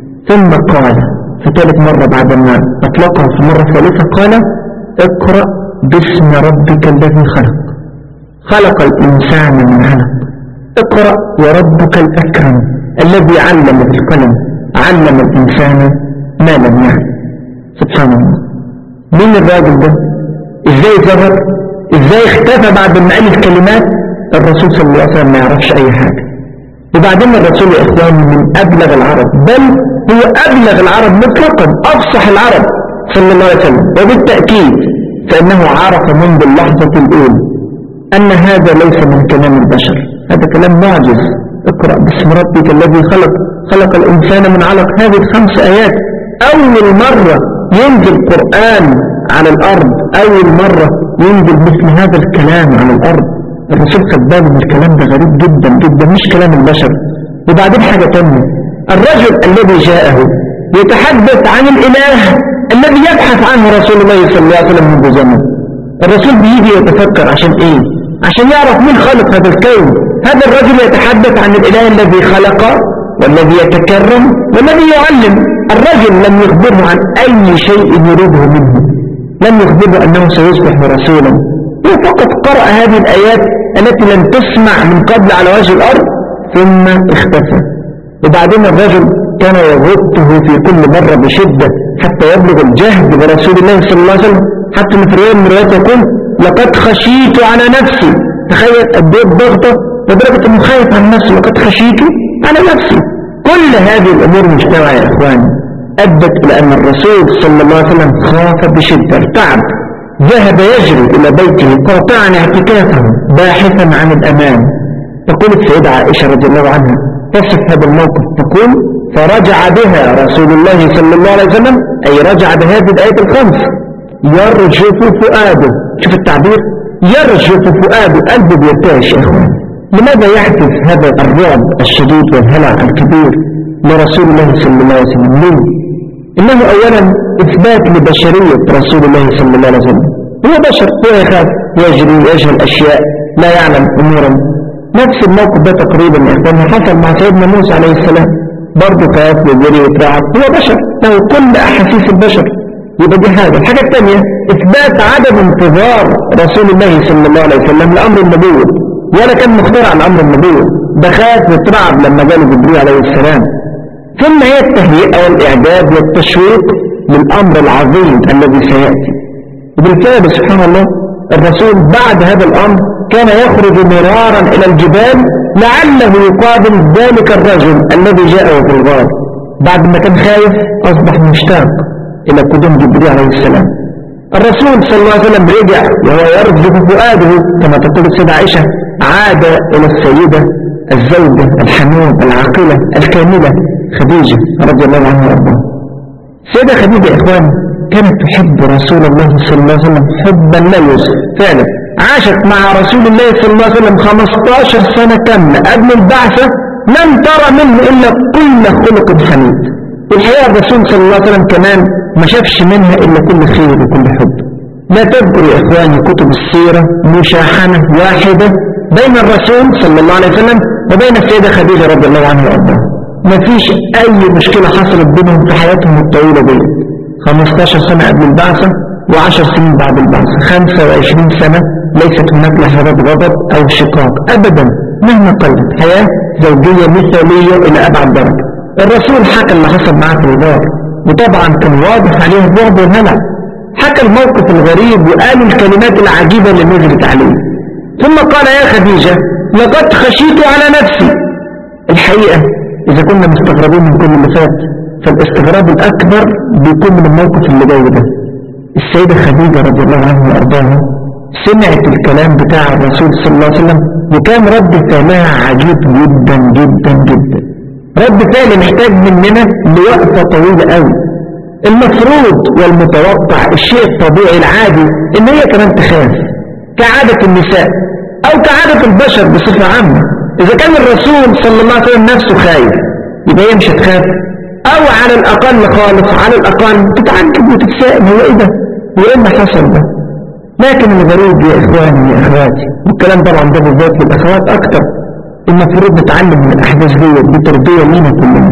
ثم قال في ثالث مرة بعد ما أطلقها في مرة ثالثة قال اقرأ باسم ربك الذي خلق خلق الإنسان من علق اقرأ وربك الأكرم الذي علم بالقلم علم الإنسان ما لم يعلم سبحان الله مين الراجل ده ازاي ظهر ازاي اختفى بعد ما قال الكلمات الرسول صلى الله عليه وسلم ما يعرفش اي حاجة وبعدين الرسول يا اخوان من ابلغ العرب بل هو ابلغ العرب مطلقا افصح العرب صلى الله عليه وسلم وبالتأكيد فانه عرف منذ اللحظة الاولى ان هذا ليس من كلام البشر هذا كلام معجز اقرأ باسم ربك الذي خلق خلق الانسان من علق هذه الخمس ايات اول مرة ينزل قرآن على الارض اول مرة ينزل مثل هذا الكلام على الارض الرسول خد باله من الكلام ده غريب جدا جدا مش كلام البشر وبعدين حاجة تانية الرجل الذي جاءه يتحدث عن الإله الذي يبحث عنه رسول الله صلى الله عليه وسلم منذ زمن الرسول بيجي يتفكر عشان ايه عشان يعرف مين خلق هذا الكون هذا الرجل يتحدث عن الإله الذي خلق والذي يتكرم والذي يعلم الرجل لم يخبره عن أي شيء يريده منه لم يخبره أنه سيصبح رسولا هو فقط قرأ هذه الآيات التي لم تسمع من قبل على وجه الأرض ثم اختفى وبعدين الرجل كان يغطه في كل مرة بشدة حتى يبلغ الجهد برسول الله صلى الله عليه وسلم حتى في رواية من روايات يقول لقد خشيت على نفسي تخيل قد ايه الضغطة لدرجة انه خايف عن نفسه لقد خشيت على نفسي كل هذه الامور مجتمعة يا اخواني ادت الى ان الرسول صلى الله عليه وسلم خاف بشدة ارتعب ذهب يجري الى بيته قاطعا اعتكافه باحثا عن الامان تقول السيدة عائشة رضي الله عنها تصف هذا الموقف تقول فرجع بها رسول الله صلى الله عليه وسلم أي رجع بهذه الآية الخمس يرجف فؤاده شوف التعبير يرجف فؤاده قلبه بيرتعش يا اخوان لماذا يحدث هذا الرعب الشديد والهلع الكبير لرسول الله صلى الله عليه وسلم ليه إنه أولا إثبات لبشرية رسول الله صلى الله عليه وسلم هو بشر هو يخاف يجري ويجهل أشياء لا يعلم أمورا نفس الموقف ده تقريبا يا اخواني حصل مع سيدنا موسى عليه السلام برضه خاف وجري وترعب هو بشر له كل أحاسيس البشر يبقى دي حاجة الحاجة الثانية إثبات عدم انتظار رسول الله صلى الله عليه وسلم لأمر النبوة ولا كان مخترع عن أمر النبوة ده خاف وترعب لما جاله جبريل عليه السلام ثم هي التهيئة والإعداد والتشويق للأمر العظيم الذي سيأتي وبالفعل سبحان الله الرسول بعد هذا الأمر كان يخرج مرارا إلى الجبال لعله يقابل ذلك الرجل الذي جاءه في الغار بعد ما كان خايف أصبح مشتاق إلى قدوم جبريل عليه السلام الرسول صلى الله عليه وسلم رجع وهو يرجف فؤاده كما تقول السيدة عائشة عاد إلى السيدة الزوجة الحنون العاقلة الكاملة خديجة رضي الله عنها وارضاها السيدة خديجة يا إخوان كانت تحب رسول الله صلى الله عليه وسلم حبا لا يوصف فعلا عاشت مع رسول الله صلى الله عليه وسلم 15 سنة كاملة قبل البعثة لم ترى منه إلا كل خلق حميد الحقيقة الرسول صلى الله عليه وسلم كمان ما شافش منها إلا كل خير وكل حب لا تذكر يا إخواني كتب السيرة مشاحنة واحدة بين الرسول صلى الله عليه وسلم وبين السيدة خديجة رضي الله عنها وارضاها ما فيش أي مشكلة حصلت بينهم في حياتهم الطويلة دي 15 سنة قبل البعثة و10 سنين بعد البعثة 25 سنة ليست هناك لحظات غضب أو شقاق أبدا مهما قلت حياة زوجية مثالية إلى أبعد درجة الرسول حكى اللي حصل معاه في الغار وطبعا كان واضح عليه الرعب والهلع حكى الموقف الغريب وقال الكلمات العجيبة اللي نزلت عليه ثم قال يا خديجة لقد خشيت على نفسي الحقيقة إذا كنا مستغربين من كل اللي فات فالاستغراب الأكبر بيكون من الموقف اللي جاي ده السيدة خديجة رضي الله عنها وأرضاها سمعت الكلام بتاع الرسول صلى الله عليه وسلم وكان رد فعلها عجيب جدا جدا جدا رد فعل محتاج مننا لوقفة طويلة قوي المفروض والمتوقع الشيء الطبيعي العادي ان هي كمان تخاف كعادة النساء أو كعادة البشر بصفة عامة إذا كان الرسول صلى الله عليه وسلم نفسه خايف يبقى هي مش هتخاف أو على الأقل خالص على الأقل تتعجب وتتساءل هو إيه ده؟ هو إيه اللي حصل ده؟ لكن الغريب يا إخواني يا أخواتي والكلام طبعا ده بالذات للأخوات أكتر المفروض نتعلم من الأحداث دي بتربية لينا كلنا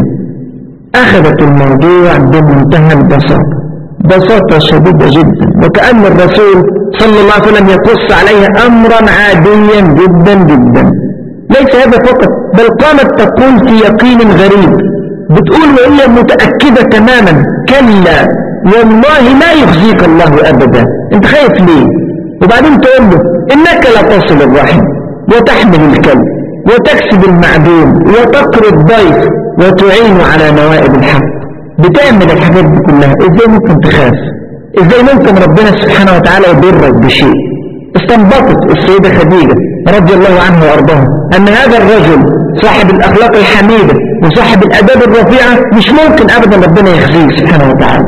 أخذت الموضوع بمنتهى البساطة بساطة شديدة جدا وكأن الرسول صلى الله عليه وسلم يقص عليها أمرا عاديا جدا جدا ليس هذا فقط بل قامت تقول في يقين غريب بتقول وهي متأكدة تماما كلا والله لا يخزيك الله أبدا انت خايف ليه وبعدين تقول له إنك لا تصل الرحم وتحمل الكلب وتكسب المعدوم وتقري الضيف وتعين على نوائب الحق بتعمل الحاجات دي كلها ازاي ممكن تخاف ازاي ممكن ربنا سبحانه وتعالى يضرك بشيء استنبطت السيدة خديجة رضي الله عنها وارضاها ان هذا الرجل صاحب الاخلاق الحميدة وصاحب الاداب الرفيعة مش ممكن ابدا ربنا يخزيه سبحانه وتعالى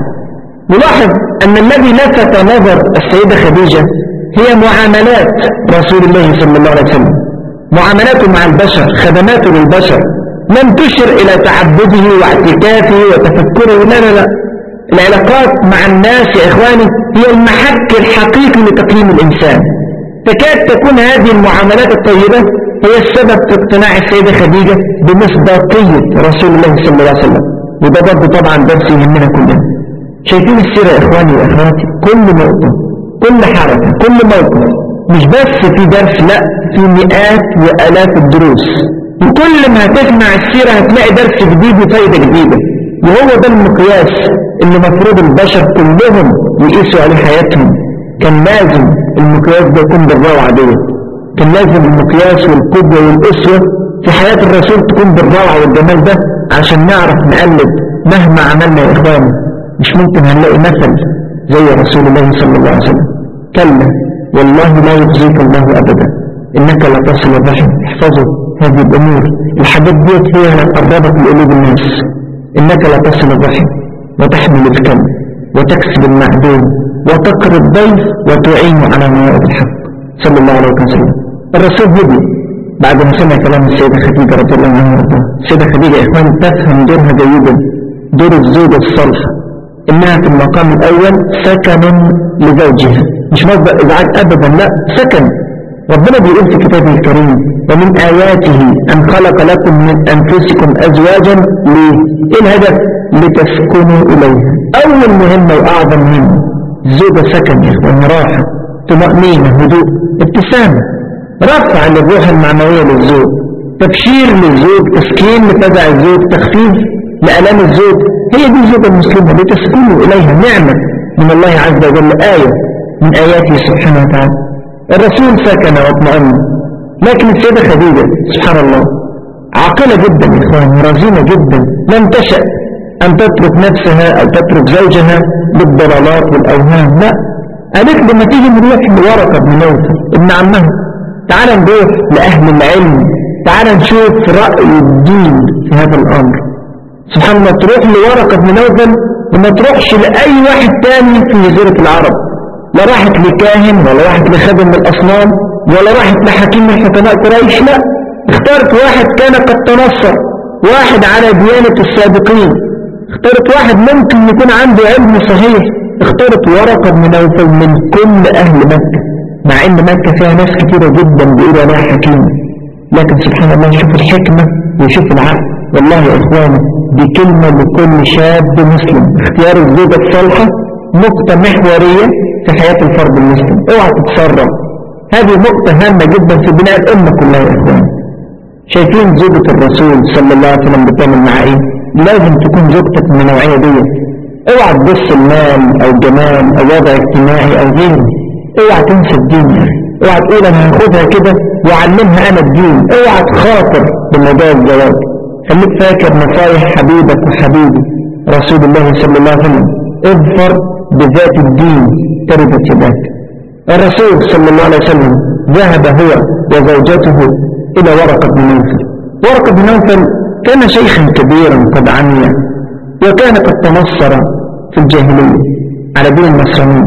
ولاحظ ان الذي لفت نظر السيدة خديجة هي معاملات رسول الله صلى الله عليه وسلم معاملاته مع البشر خدماته للبشر لم تشر إلى تعبده واعتكافه وتفكره لا لا لا العلاقات مع الناس يا إخواني هي المحك الحقيقي لتقييم الإنسان تكاد تكون هذه المعاملات الطيبة هي السبب في اقتناع السيدة خديجة بمصداقية رسول الله صلى الله عليه وسلم وده برضه طبعا درس يهمنا كلنا شايفين السيرة يا إخواني وأخواتي كل نقطة كل حركة كل موقف مش بس في درس لا في مئات وآلاف الدروس وكل ما هتسمع السيرة هتلاقي درس جديد وفايدة جديدة وهو ده المقياس اللي مفروض البشر كلهم يقيسوا عليه حياتهم كان لازم المقياس ده يكون بالروعة دي كان لازم المقياس والقدوة والأسوة في حياة الرسول تكون بالروعة والجمال ده عشان نعرف نقلد مهما عملنا يا إخواني مش ممكن هنلاقي مثل زي رسول الله صلى الله عليه وسلم كلا والله لا يخزيك الله أبدا إنك لا تصل الرحم احفظوا هذه الأمور الحاجات ديت هي اللي قربت لقلوب الناس إنك لا تصل الرحم وتحمل الكلب وتكسب المعدوم وتقر الضيف وتعين على موائد الحق صلى الله عليه وسلم الرسول هدي بعد ما سمع كلام السيدة خديجة رضي الله عنها وارضاها السيدة خديجة يا إخوان تفهم دورها جيدا دور الزوجة الصالحة إنها في المقام الأول سكن لزوجها مش مصدر إزعاج أبدا لا سكن ربنا بيقول في كتابه الكريم ومن آياته أن خلق لكم من أنفسكم أزواجا ليه؟ إيه الهدف؟ لتسكنوا إليها أول مهمة وأعظم مهمة الزوجة سكن يا إخوان راحة طمأنينة هدوء ابتسامة رفع للروح المعنوية للزوج تبشير للزوج تسكين لفزع الزوج تخفيف لألام الزوج هي دي الزوجة المسلمة لتسكنوا إليها نعمة من الله عز وجل آية من آياته سبحانه وتعالى الرسول سكن واطمأن لكن السيدة خديجة سبحان الله عاقلة جدا يا إخوان رزينة جدا لم تشأ أن تترك نفسها أو تترك زوجها بالضلالات والأوهام لا قالت لما تيجي نروح لورقة بن نوفل ابن عمها تعال نروح لأهل العلم تعال نشوف رأي الدين في هذا الأمر سبحان الله تروح لورقة بن نوفل وما تروحش لأي واحد تاني في جزيرة العرب لا راحت لكاهن ولا راحت لخادم من الأصنام ولا راحت لحكيم من حكماء قريش لا اختارت واحد كان قد تنصر واحد على ديانة السابقين اختارت واحد ممكن يكون عنده علم صحيح اختارت ورقة من نوفل من كل أهل مكة مع ان مكة فيها ناس كثيرة جدا بيقولوا عليها حكيم لكن سبحان الله يشوف الحكمة ويشوف العقل والله يا إخواني دي كلمة لكل شاب مسلم اختيار الزوجة الصالحة نقطة محورية في حياة الفرد المسلم اوعى تتسرب هذه نقطة هامة جدا في بناء الأمة كلها يا إخواني شايفين زوجة الرسول صلى الله عليه وسلم بتعمل مع ايه لازم تكون زوجتك من النوعية دي اوعى تبص المال او الجمال او وضع اجتماعي او غيره اوعى تنسى الدين يا اخي اوعى تقول انا هاخدها كده واعلمها انا الدين اوعى تخاطر بموضوع الزواج خليك فاكر نصايح حبيبك وحبيبي رسول الله صلى الله عليه وسلم اظفر بذات الدين تربت يداك الرسول صلى الله عليه وسلم ذهب هو وزوجته إلى ورقة بن نوفل ورقة بن نوفل كان شيخا كبيرا قد عمي وكان قد تنصر في الجاهلية على دين النصرانية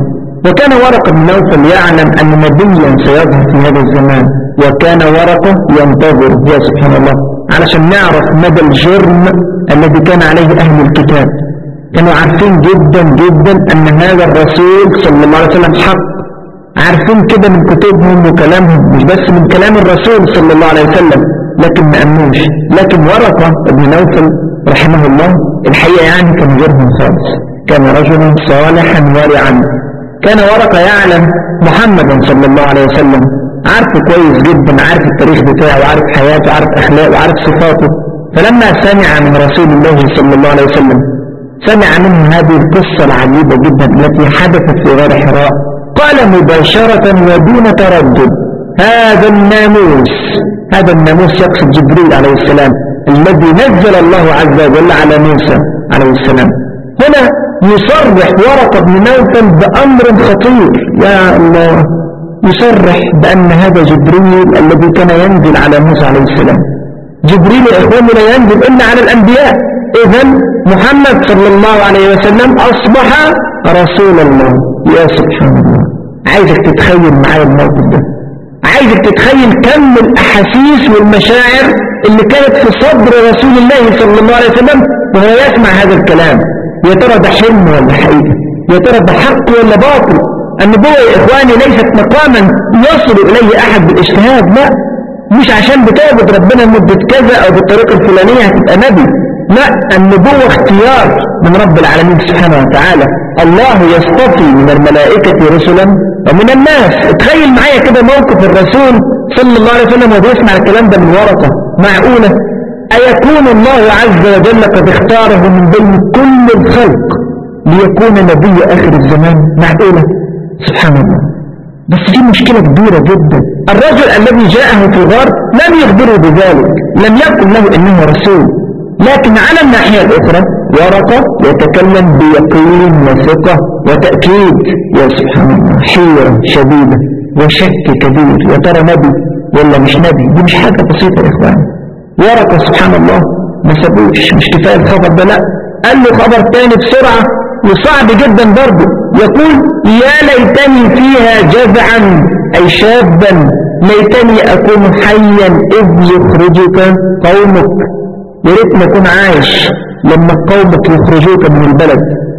وكان ورقة بن نوفل يعلم أن نبيا سيظهر في هذا الزمان وكان ورقة ينتظر يا سبحان الله علشان نعرف مدى الجرم الذي كان عليه أهل الكتاب كانوا عارفين جدا جدا أن هذا الرسول صلى الله عليه وسلم حق عارفين كده من كتبهم وكلامهم مش بس من كلام الرسول صلى الله عليه وسلم لكن ما أمنوش لكن ورقة ابن نوفل رحمه الله الحقيقة يعني كان غيرهم خالص كان رجلا صالحا ورعا كان ورقة يعلم محمدا صلى الله عليه وسلم عارفه كويس جدا عارف التاريخ بتاعه وعارف حياته وعارف أخلاقه وعارف صفاته فلما سمع من رسول الله صلى الله عليه وسلم سمع منه هذه القصة العجيبة جدا التي حدثت في غار حراء قال مباشرة ودون تردد هذا الناموس هذا الناموس يقصد جبريل عليه السلام الذي نزل الله عز وجل على موسى عليه السلام هنا يصرح ورقة بن نوفل بأمر خطير يا الله يصرح بأن هذا جبريل الذي كان ينزل على موسى عليه السلام جبريل يا إخواني لا ينزل إلا على الأنبياء إذا محمد صلى الله عليه وسلم أصبح رسول الله يا سبحان الله عايزك تتخيل معايا الموقف ده عايزك تتخيل كم الأحاسيس والمشاعر اللي كانت في صدر رسول الله صلى الله عليه وسلم وهو يسمع هذا الكلام يا ترى ده حلم ولا حقيقة يا ترى ده حق ولا باطل النبوة يا إخواني ليست مقاما يصل إليه أحد بالاجتهاد لا مش عشان بتعبد ربنا لمدة كذا أو بالطريقة الفلانية هتبقى نبي لا النبوة اختيار من رب العالمين سبحانه وتعالى الله يصطفي من الملائكة رسلا ومن الناس تخيل معايا كده موقف الرسول صلى الله عليه وسلم وهو بيسمع الكلام ده من ورقة معقولة أيكون الله عز وجل قد اختاره من بين كل الخلق ليكون نبي آخر الزمان معقولة سبحان الله بس في مشكلة كبيرة جدا الرجل الذي جاءه في الغار لم يخبره بذلك لم يقل له إنه رسول لكن على الناحية الأخرى ورقة يتكلم بيقين وثقة وتأكيد يا سبحان الله حيرة شديدة وشك كبير يا ترى نبي ولا مش نبي دي مش حاجة بسيطة يا إخواني ورقة سبحان الله ما سابوش مش كفاية الخبر ده لا قال له خبر تاني بسرعة وصعب جدا برضه يقول يا ليتني فيها جزعا أي شابا ليتني أكون حيا إذ يخرجك قومك يا ريت ما أكون عايش لما قومك يخرجوك من البلد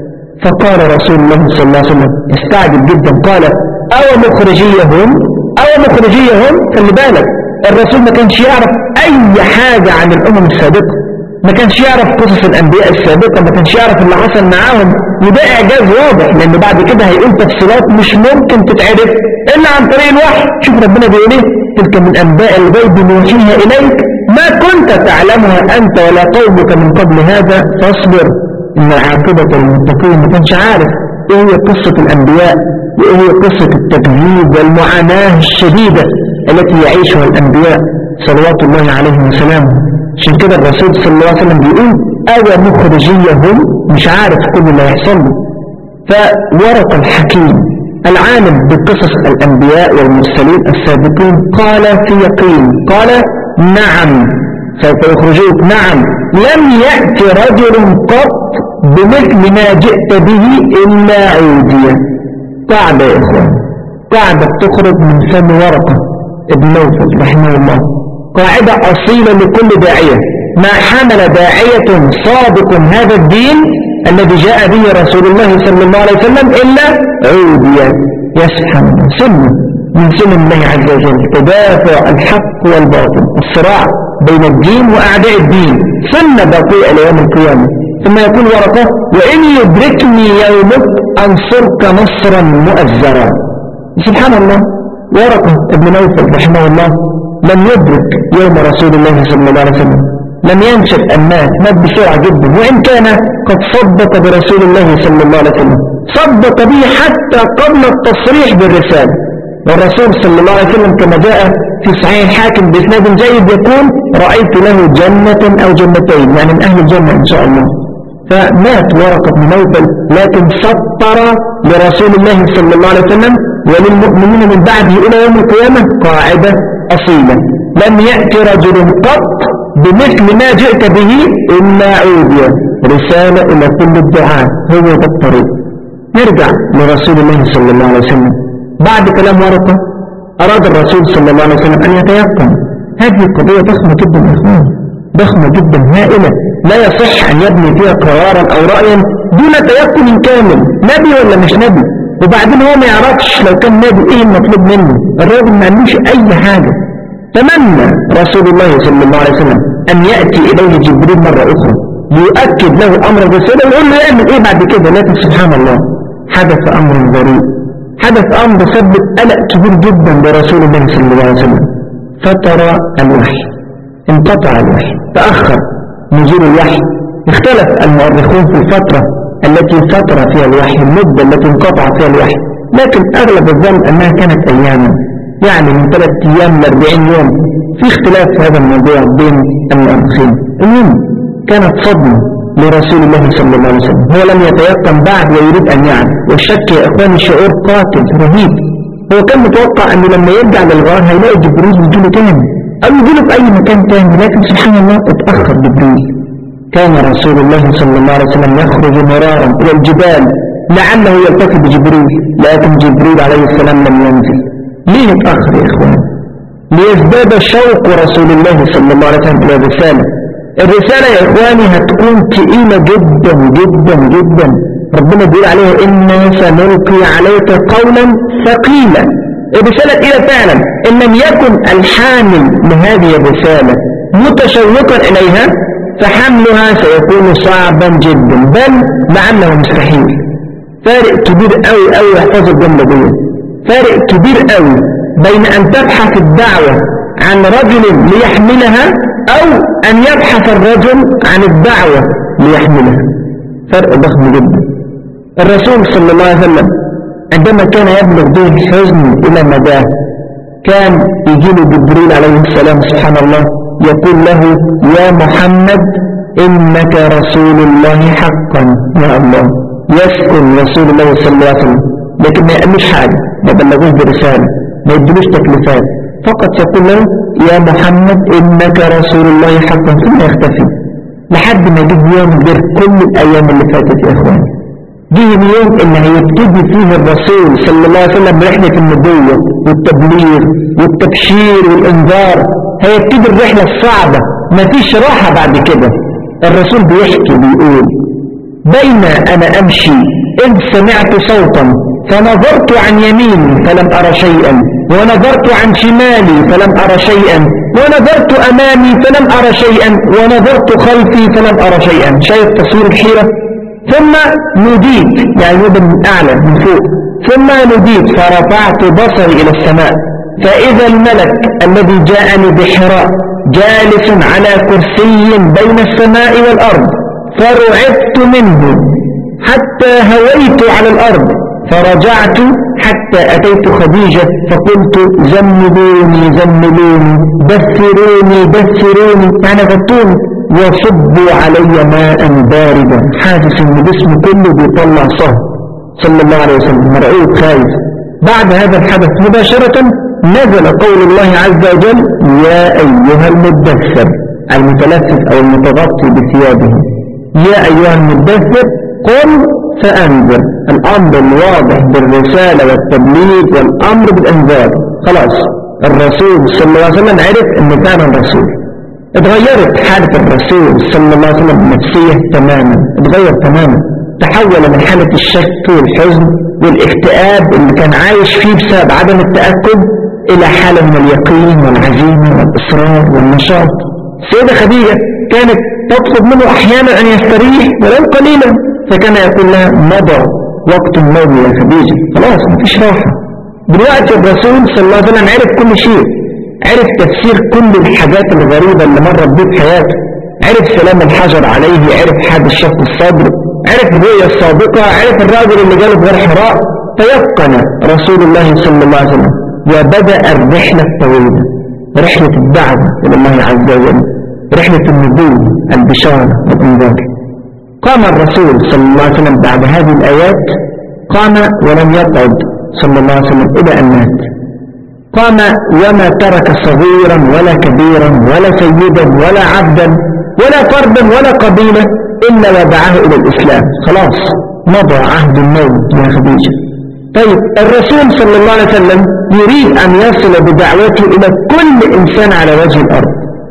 فقال رسول الله صلى الله عليه وسلم استعجب جدا قال أو مخرجيهم أو مخرجيهم خلي بالك الرسول ما كانش يعرف أي حاجة عن الأمم السابقة ما كانش يعرف قصص الأنبياء السابقة ما كانش يعرف اللي حصل معاهم وده إعجاز واضح لأن بعد كده هيقول تفصيلات مش ممكن تتعرف إلا عن طريق الوحي شوف ربنا بيقول إيه تلك من أنباء الغيب نوحيها إليك ما كنت تعلمها أنت ولا قومك من قبل هذا فاصبر إن العاقبة للمتقين ما كانش عارف إيه هي قصة الأنبياء وإيه هي قصة التكذيب والمعاناة الشديدة التي يعيشها الأنبياء صلوات الله عليهم وسلامه عشان كده الرسول صلى الله عليه وسلم بيقول أو مخرجيهم مش عارف كل اللي هيحصل له فورق الحكيم العالم بقصص الأنبياء والمرسلين السابقين قال في يقين قال نعم سوف يخرجوك نعم لم يأتي رجل قط بمثل ما جئت به إلا عودية قاعدة يا إخوان قاعدة بتخرج من فم ورقة ابن نوفل رحمه الله قاعدة أصيلة لكل داعية ما حمل داعية صادق هذا الدين الذي جاء به رسول الله صلى الله عليه وسلم إلا عودية يا سبحان الله سنة من سنن الله عز وجل تدافع الحق والباطل الصراع بين الدين وأعداء الدين سنة باقية ليوم القيامة ثم يقول ورقة وإن يدركني يومك أنصرك نصرا مؤزرا سبحان الله ورقة ابن نوفل رحمه الله لم يدرك يوم رسول الله صلى الله عليه وسلم لم ينشد أن مات مات بسرعة جدا وإن كان قد صدق برسول الله صلى الله عليه وسلم صدق به حتى قبل التصريح بالرسالة والرسول صلى الله عليه وسلم كما جاء في صحيح الحاكم بإسناد جيد يقول رأيت له جنة أو جنتين يعني من أهل الجنة إن شاء الله فمات ورقة بن نوفل لكن سطر لرسول الله صلى الله عليه وسلم وللمؤمنين من بعده إلى يوم القيامة قاعدة أصيلة لم يأتي رجل قط بمثل ما جئت به إلا عوديا رسالة إلى كل الدعاء هو ده الطريق نرجع لرسول الله صلى الله عليه وسلم بعد كلام ورقة أراد الرسول صلى الله عليه وسلم أن يتيقن هذه قضية ضخمة جدا يا إخوان ضخمة جدا هائلة لا يصح أن يبني فيها قرارا أو رأيا دون تيقن كامل نبي ولا مش نبي وبعدين هو ما يعرفش لو كان نبي ايه المطلوب منه الراجل ما عندوش اي حاجة تمنى رسول الله صلى الله عليه وسلم ان يأتي اليه جبريل مرة اخرى ليؤكد له امر الرسالة ويقول له يعمل ايه بعد كده لكن سبحان الله حدث امر غريب حدث امر سبب قلق كبير جدا لرسول الله صلى الله عليه وسلم فتر الوحي انقطع الوحي تأخر نزول الوحي اختلف المؤرخون في الفترة التي فتر فيها الوحي المدة التي انقطع فيها الوحي لكن أغلب الظن أنها كانت أياما يعني من ثلاث أيام ل 40 يوم في اختلاف في هذا الموضوع بين المؤرخين المهم كانت صدمة لرسول الله صلى الله عليه وسلم هو لم يتيقن بعد ويريد أن يعرف والشك يا إخواني شعور قاتل رهيب هو كان متوقع أنه لما يرجع للغار هيلاقي جبريل يجيله تاني أو يجيله في أي مكان تاني لكن سبحان الله اتأخر جبريل كان رسول الله صلى الله عليه وسلم يخرج مرارا إلى الجبال لعله يلتقي بجبريل لكن جبريل عليه السلام لم ينزل ليه اتأخر يا إخوان ليزداد شوق رسول الله صلى الله عليه وسلم إلى الرسالة الرسالة يا إخواني هتكون تقيلة جدا جدا جدا ربنا بيقول عليها إنا سنلقي عليك قولا ثقيلا الرسالة تقيلة فعلا إن لم يكن الحامل لهذه الرسالة متشوقا إليها فحملها سيكون صعبا جدا بل لعله مستحيل فارق كبير قوي قوي احفظوا الجملة دي فارق كبير قوي بين ان تبحث الدعوة عن رجل ليحملها او ان يبحث الرجل عن الدعوة ليحملها فرق ضخم جدا الرسول صلى الله عليه وسلم عندما كان يبلغ به الحزن الى مداه كان يجيله جبريل عليه السلام سبحان الله يقول له يا محمد إنك رسول الله حقا يا الله يسكن رسول الله صلى الله عليه وسلم لكن ما يقلش حاجة ما بلغوش برسالة ما يدلوش تكلفات فقط يقول له يا محمد إنك رسول الله حقا ثم يختفي لحد ما يجيب يوم غير كل الأيام اللي فاتت يا إخواني جه اليوم اللي هيبتدي فيه الرسول صلى الله عليه وسلم رحلة النبوة والتبليغ والتبشير والإنذار هيبتدي الرحلة الصعبة مفيش راحة بعد كده الرسول بيحكي بيقول بين أنا أمشي إذ سمعت صوتا فنظرت عن يميني فلم أرى شيئا ونظرت عن شمالي فلم أرى شيئا ونظرت أمامي فلم أرى شيئا ونظرت خلفي فلم أرى شيئا شايف تصوير الحيرة ثم نوديت يعني نودي من أعلى من فوق ثم نوديت فرفعت بصري إلى السماء فإذا الملك الذي جاءني بحراء جالس على كرسي بين السماء والأرض فرعبت منه حتى هويت على الأرض فرجعت حتى أتيت خديجة فقلت زملوني زملوني بثروني بثروني يعني غطوني وصبوا علي ماء باردا حاسس ان جسمي كله بيطلع صهر صلى الله عليه وسلم مرعوب خايف بعد هذا الحدث مباشرة نزل قول الله عز وجل يا أيها المدثر المتلفف أو المتغطي بثيابه يا أيها المدثر قل فأنذر الأمر الواضح بالرسالة والتبليغ والأمر بالإنذار خلاص الرسول صلى الله عليه وسلم عرف أنه كان رسول اتغيرت حالة الرسول صلى الله عليه وسلم النفسية تماما اتغير تماما تحول من حالة الشك والحزن والاكتئاب اللي كان عايش فيه بسبب عدم التأكد إلى حالة من اليقين والعزيمة والإصرار والنشاط السيدة خديجة كانت تطلب منه أحيانا أن يستريح ولو قليلا فكان يقول لها مضى وقت النوم يا خديجة خلاص مفيش راحة دلوقتي الرسول صلى الله عليه وسلم عرف كل شيء عرف تفسير كل الحاجات الغريبة اللي مرت بيه في حياته عرف سلام الحجر عليه عرف حاد الشق الصدر عرف الرؤية الصادقة عرف الراجل اللي جاله في غير حراء تيقن رسول الله صلى الله عليه وسلم وبدأ الرحلة الطويلة رحلة الدعوة إلى الله عز وجل رحلة النبوة البشارة والإنذار قام الرسول صلى الله عليه وسلم بعد هذه الآيات قام ولم يقعد صلى الله عليه وسلم إلى أن مات قام وما ترك صغيرا ولا كبيرا ولا سيدا ولا عبدا ولا فردا ولا قبيلة إلا ودعاه إلى الإسلام خلاص مضى عهد الموت يا خديجة طيب الرسول صلى الله عليه وسلم يريد أن يصل بدعوته إلى كل إنسان على وجه الأرض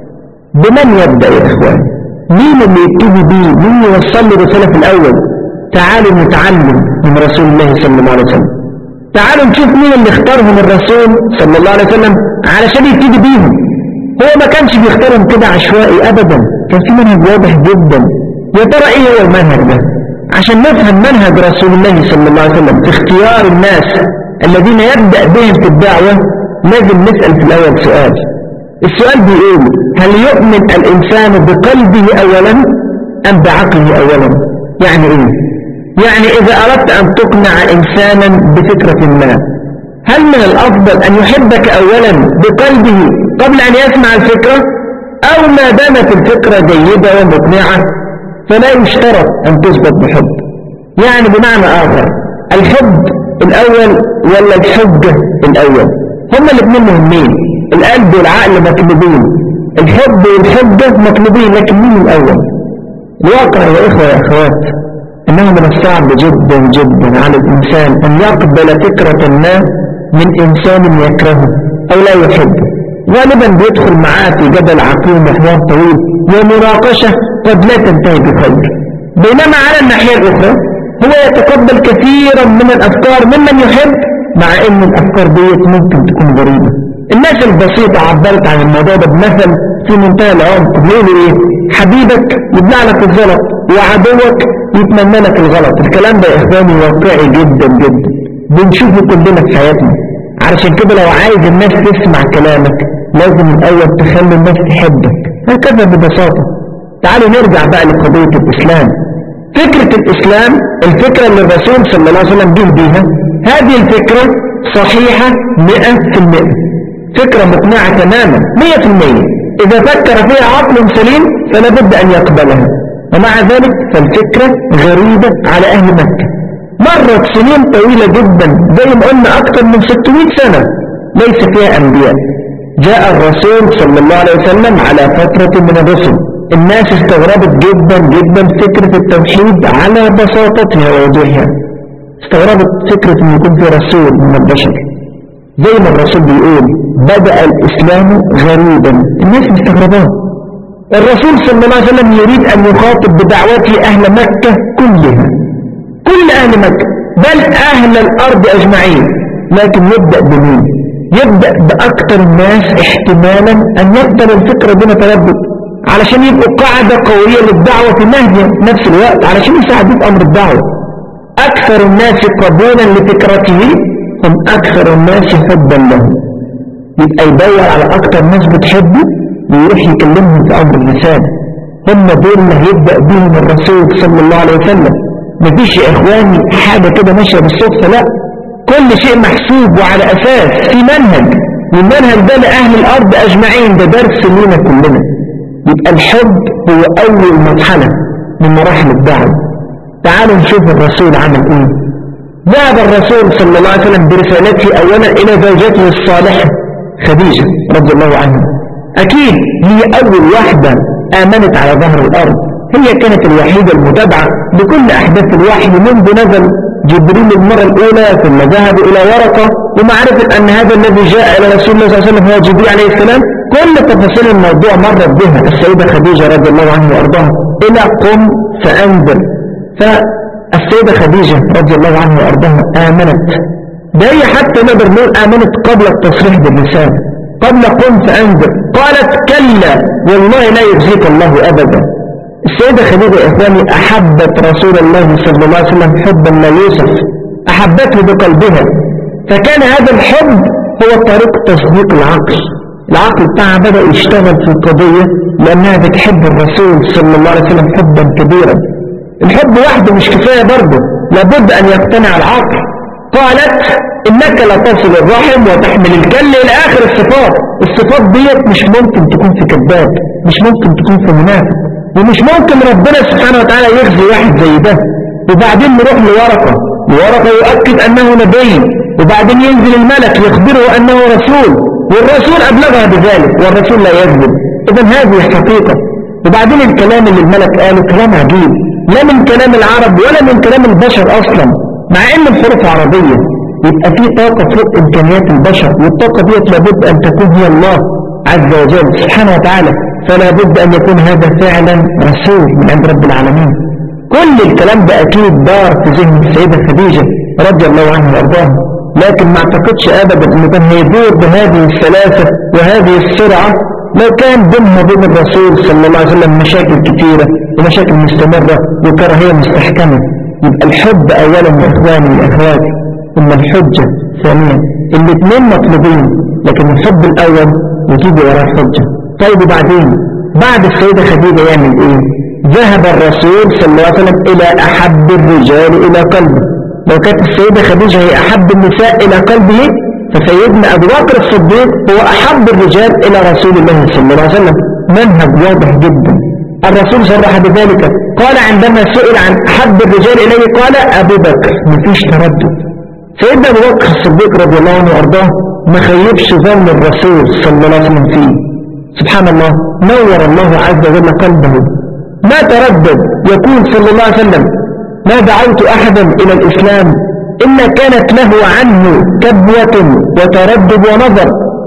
بمن يبدأ يا إخوان مين اللي يبتدي بيه مين يوصل له رسالة في الأول تعالوا نتعلم من رسول الله صلى الله عليه وسلم تعالوا نشوف مين اللي اختارهم الرسول صلى الله عليه وسلم علشان يبتدي بيهم هو ما كانش بيختارهم كده عشوائي أبدا كان في منهج واضح جدا يا ترى ايه هو المنهج ده عشان نفهم منهج رسول الله صلى الله عليه وسلم في اختيار الناس الذين يبدأ بهم في الدعوة لازم نسأل في الأول سؤال السؤال بيقول هل يؤمن الإنسان بقلبه أولا أم بعقله أولا يعني إيه يعني إذا أردت أن تقنع إنسانا بفكرة ما هل من الأفضل أن يحبك أولا بقلبه قبل أن يسمع الفكرة أو ما دامت الفكرة جيدة ومقنعة فلا يشترط أن تثبت بحب يعني بمعنى آخر الحب الأول ولا الحجة الأول هما الاثنين مهمين القلب والعقل مطلوبين الحب والحجة مطلوبين لكن مين الأول الواقع يا إخوة يا أخوات إنه من الصعب جدا جدا على الإنسان أن يقبل فكرة ما من إنسان يكرهه أو لا يحبه غالبا بيدخل معاه في جدل عقيم وحوار طويل ومناقشة قد لا تنتهي بخير بينما على الناحية الأخرى هو يتقبل كثيرا من الأفكار ممن يحب مع أن الأفكار ديت ممكن تكون غريبة الناس البسيطة عبرت عن الموضوع ده بمثل في منتهى العمق بيقولوا ايه حبيبك يبلع لك الزلط وعدوك يتمنى لك الغلط الكلام ده يا اخواني واقعي جدا جدا بنشوفه كلنا في حياتنا علشان كده لو عايز الناس تسمع كلامك لازم الاول تخلي الناس تحبك هكذا ببساطة تعالوا نرجع بقى لقضية الاسلام فكرة الاسلام الفكرة اللي الرسول صلى الله عليه وسلم جه بيها هذه الفكرة صحيحة 100% فكرة مقنعة تماما 100% إذا فكر فيها عقل سليم فلا بد أن يقبلها ومع ذلك فالفكرة غريبة على أهل مكة مرت سنين طويلة جدا زي ما قلنا أكثر من 600 سنة ليس فيها أنبياء جاء الرسول صلى الله عليه وسلم على فترة من الرسل الناس استغربت جدا جدا فكرة التوحيد على بساطتها ووضوحها استغربت فكرة أن يكون في رسول من البشر زي ما الرسول بيقول بدأ الإسلام غريبا الناس مستغربان الرسول صلى الله عليه وسلم يريد أن يخاطب بدعوته أهل مكة كلها كل أهل مكة بل أهل الأرض أجمعين لكن يبدأ بمين يبدأ بأكثر الناس احتمالا أن يقبل الفكرة دون تردد علشان يبقوا قاعدة قوية للدعوة في نهج نفس الوقت علشان يساعدوا في أمر الدعوة أكثر الناس قبولا لفكرته هم أكثر الناس حبا له يبقى يدور على أكثر ناس بتحبه ويروح يكلمهم في أمر اللسان هم دول اللي هيبدأ بهم الرسول صلى الله عليه وسلم مفيش يا إخواني حاجة كده ماشية بالصدفة لا كل شيء محسوب وعلى أساس في منهج والمنهج ده لأهل الأرض أجمعين ده درس لنا كلنا يبقى الحب هو أول مرحلة من مراحل الدعوة تعالوا نشوف الرسول عمل ايه ذهب الرسول صلى الله عليه وسلم برسالته اولا الى زوجته الصالحة خديجة رضي الله عنها اكيد هي اول واحدة امنت على ظهر الارض هي كانت الوحيدة المتابعة لكل احداث الوحي منذ نزل جبريل المرة الاولى ثم ذهب الى ورقة ومعرفة ان هذا الذي جاء الى رسول الله صلى الله عليه وسلم هو جبريل عليه السلام كل تفاصيل الموضوع مرت بها السيدة خديجة رضي الله عنها وارضاها الى قم فانذر فالسيدة خديجة رضي الله عنها وأرضاها آمنت ده هي حتى نقدر نقول آمنت قبل التصريح باللسان قبل قم فأنذر قالت كلا والله لا يجزيك الله أبدا السيدة خديجة يا إخواني أحبت رسول الله صلى الله عليه وسلم حبا لا يوصف أحبته بقلبها فكان هذا الحب هو طريق تصديق العقل العقل بتاعها بدأ يشتغل في القضية لأنها بتحب الرسول صلى الله عليه وسلم حبا كبيرا الحب وحده مش كفاية برضه لابد أن يقتنع العقل قالت إنك لا تصل الرحم وتحمل الكل إلى آخر الصفات الصفات ديت مش ممكن تكون في كذاب مش ممكن تكون في منافق ومش ممكن ربنا سبحانه وتعالى يخزي واحد زي ده وبعدين نروح لورقة ورقة يؤكد أنه نبي وبعدين ينزل الملك يخبره أنه رسول والرسول أبلغها بذلك والرسول لا يكذب إذا هذه حقيقة وبعدين الكلام اللي الملك قاله كلام عجيب لا من كلام العرب ولا من كلام البشر أصلا مع ان الحروف عربية يبقى في طاقة فوق إمكانيات البشر والطاقة دي لابد أن تكون هي الله عز وجل سبحانه وتعالى فلا بد أن يكون هذا فعلا رسول من عند رب العالمين كل الكلام ده أكيد دار في ذهن السيدة خديجة رضي الله عنها وارضاها لكن ما اعتقدش أبدا أنه كان هيدور بهذه السلاسة وهذه السرعة لو كان بينها وبين الرسول صلى الله عليه وسلم مشاكل كثيرة ومشاكل مستمرة وكراهية مستحكمة يبقى الحب أولا يا إخواني وأخواتي ثم الحجة ثانيا الاثنين مطلوبين لكن الحب الأول يجيب وراء الحجة طيب وبعدين بعد السيدة خديجة يعمل ايه ذهب الرسول صلى الله عليه وسلم إلى أحب الرجال إلى قلبه لو كانت السيدة خديجة هي أحب النساء إلى قلبه فسيدنا أبو بكر الصديق هو أحب الرجال إلى رسول الله صلى الله عليه وسلم منهج واضح جدا الرسول صرح بذلك قال عندما سئل عن أحب الرجال إليه قال أبو بكر مفيش تردد سيدنا أبو بكر الصديق رضي الله عنه وأرضاه ما خيبش ظن الرسول صلى الله عليه وسلم فيه سبحان الله نور الله عز وجل قلبه ما تردد يقول صلى الله عليه وسلم ما دعوت أحدا إلى الإسلام إلا كانت له عنه كبوة وتردد ونظر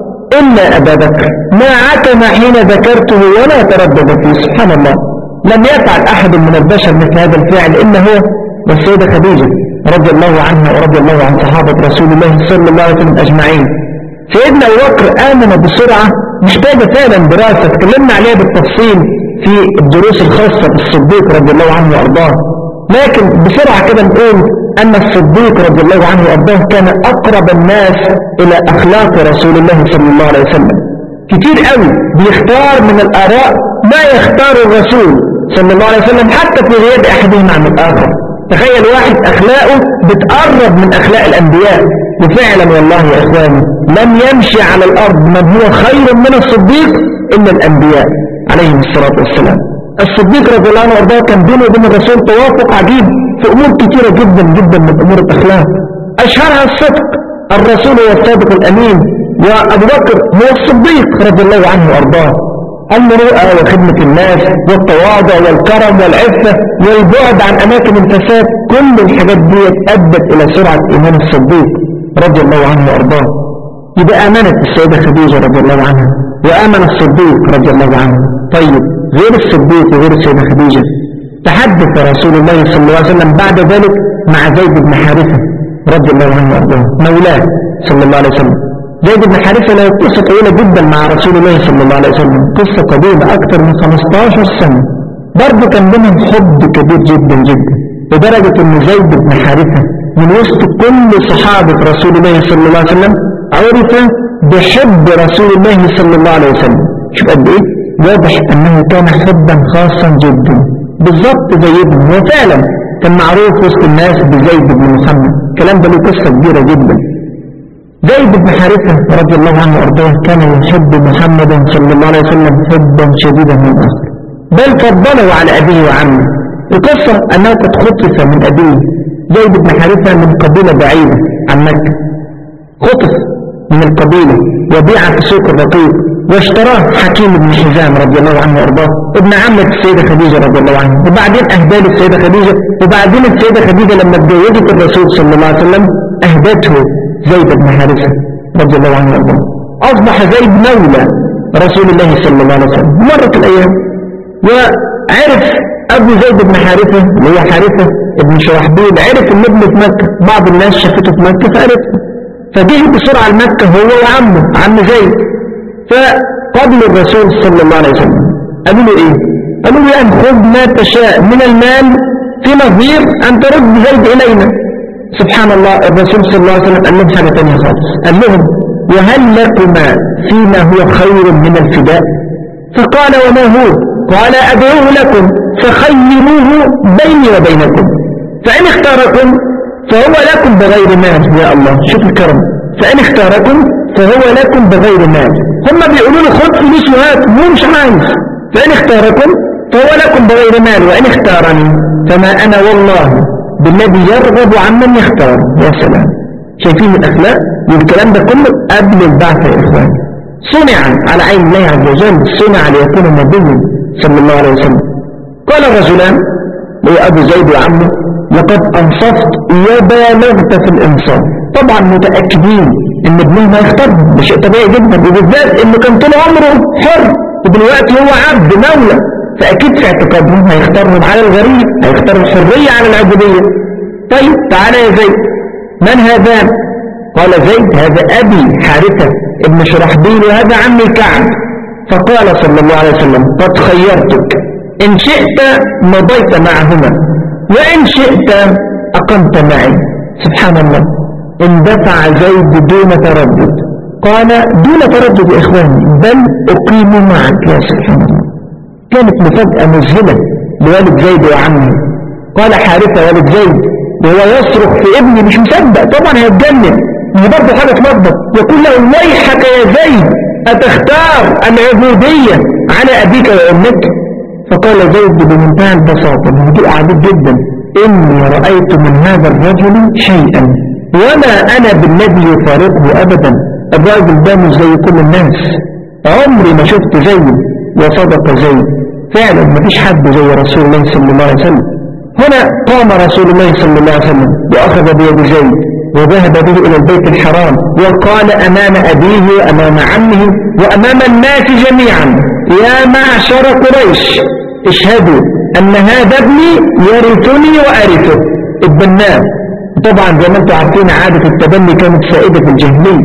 إلا أبا بكر ما عتم حين ذكرته ولا تردد فيه سبحان الله لم يفعل أحد من البشر مثل هذا الفعل إلا هو والسيدة خديجة رضي الله عنها ورضي الله عن صحابة رسول الله صلى الله عليه وسلم أجمعين سيدنا أبو بكر آمن بسرعة محتاجة فعلا دراسة تكلمنا عليها بالتفصيل في الدروس الخاصة بالصديق رضي الله عنه وأرضاه لكن بسرعة كده نقول أن الصديق رضي الله عنه وأرضاه كان أقرب الناس إلى أخلاق رسول الله صلى الله عليه وسلم كتير قوي بيختار من الآراء ما يختار الرسول صلى الله عليه وسلم حتى في غياب أحدهم عن الآخر تخيل واحد أخلاقه بتقرب من أخلاق الأنبياء وفعلا والله يا إخواني لم يمشي على الأرض من هو خير من الصديق إلا الأنبياء عليهم الصلاة والسلام الصديق رضي الله عنه وارضاه كان بينه وبين الرسول توافق عجيب في أمور كثيرة جدا جدا من أمور الأخلاق أشهرها الصدق الرسول هو الصادق الأمين وأبو بكر هو الصديق رضي الله عنه وارضاه المروءة وخدمة الناس والتواضع والكرم والعفة والبعد عن أماكن الفساد كل الحاجات دي أدت إلى سرعة إيمان الصديق رضي الله عنه وأرضاه يبقى آمنت السيدة خديجة رضي الله عنها وآمن الصديق رضي الله عنه طيب غير الصديق وغير السيدة خديجة تحدث رسول الله صلى الله عليه وسلم بعد ذلك مع زيد بن حارثة رضي الله عنه وأرضاه مولاه صلى الله عليه وسلم زيد بن حارثة له قصة طويلة جدا مع رسول الله صلى الله عليه وسلم قصة قديمة أكثر من 15 سنة برضه كان بينهم حب كبير جدا جدا لدرجة أن زيد بن حارثة من وسط كل صحابة رسول الله صلى الله عليه وسلم عرف بحب رسول الله صلى الله عليه وسلم شوف قد ايه واضح انه كان حبا خاصا جدا بالضبط زي ابنه وفعلا كان معروف وسط الناس بزيد بن محمد الكلام ده له قصه كبيره جدا زيد بن حارثه رضي الله عنه وارضاه كان يحب محمدا صلى الله عليه وسلم حبا شديدا من الاخر بل فضله على ابيه وعمه القصه انه قد خطف من ابيه زيد بن حارثه من قبيله بعيده عن مكه خطف من القبيلة وبيع في سوق الرقيق واشتراه حكيم بن حزام رضي الله عنه وارضاه ابن عمة السيدة خديجة رضي الله عنها وبعدين أهداه للسيدة خديجة وبعدين السيدة خديجة لما اتجوزت الرسول صلى الله عليه وسلم أهدته زيد بن حارثة رضي الله عنه وارضاه أصبح زيد مولى رسول الله صلى الله عليه وسلم مرت الأيام وعرف أبو زيد بن حارثة اللي هو حارثة ابن شرحبيل عرف ان ابنه في مكة بعض الناس شافته في مكة فعرفه فجه بسرعة لمكة هو وعمه عم زيد فقبل الرسول صلى الله عليه وسلم قالوا له ايه قالوا له ان خذ ما تشاء من المال في نظير ان ترد زيد الينا سبحان الله الرسول صلى الله عليه وسلم قال لهم حاجة تانية خالص قال لهم وهل لكما فيما هو خير من الفداء فقال وما هو قال أدعوه لكم فخيروه بيني وبينكم فإن اختاركم فهو لكم بغير مال يا الله شوف الكرم فإن اختاركم فهو لكم بغير مال هم بيقولوا له خد فلوس وهات هو مش عايز فإن اختاركم فهو لكم بغير مال وإن اختارني فما أنا والله بالذي يرغب عمن يختار يا سلام شايفين الأخلاق والكلام ده كله قبل البعث يا إخواني صنع على عين الله عز وجل صنع ليكون نبيا صلى الله عليه وسلم قال الرجلان لأبو زيد وعمه لقد أنصفت وبالغت في الإنصاف طبعا متأكدين ان ابنهم هيختارهم ده شيء طبيعي جدا وبالذات انه كان طول عمره حر ودلوقتي هو عبد مولى فأكيد في اعتقادهم هيختارهم على الغريب هيختار الحرية على العبودية طيب تعالى يا زيد من هذان قال زيد هذا أبي حارثة ابن شرحبيل وهذا عمي كعب فقال صلى الله عليه وسلم قد خيرتك إن شئت مضيت معهما وإن شئت أقمت معي سبحان الله اندفع زيد دون تردد قال دون تردد يا إخواني بل أقيم معك يا سبحان الله كانت مفاجأة مذهلة لوالد زيد وعمه قال حارثة والد زيد وهو يصرخ في ابني مش مصدق طبعا هيتجنن هي برضه حاجة تلخبط يقول له ويحك يا زيد أتختار العبودية على أبيك وأمك فقال زيد بمنتهى البساطة بهدوء عديد جدا إني رأيت من هذا الرجل شيئا وما أنا بالذي يفارقه أبدا الراجل ده مش زي كل الناس عمري ما شفت زيه وصدق زيه فعلا ما فيش حد زي رسول الله صلى الله عليه وسلم هنا قام رسول الله صلى الله عليه وسلم وأخذ بيد زيد وذهب به إلى البيت الحرام وقال أمام أبيه وأمام عمه وأمام الناس جميعا يا معشر قريش اشهدوا أن هذا ابني يرثني وأرثه اتبناه طبعا زي ما انتم عارفين عادة التبني كانت سائدة في الجاهلية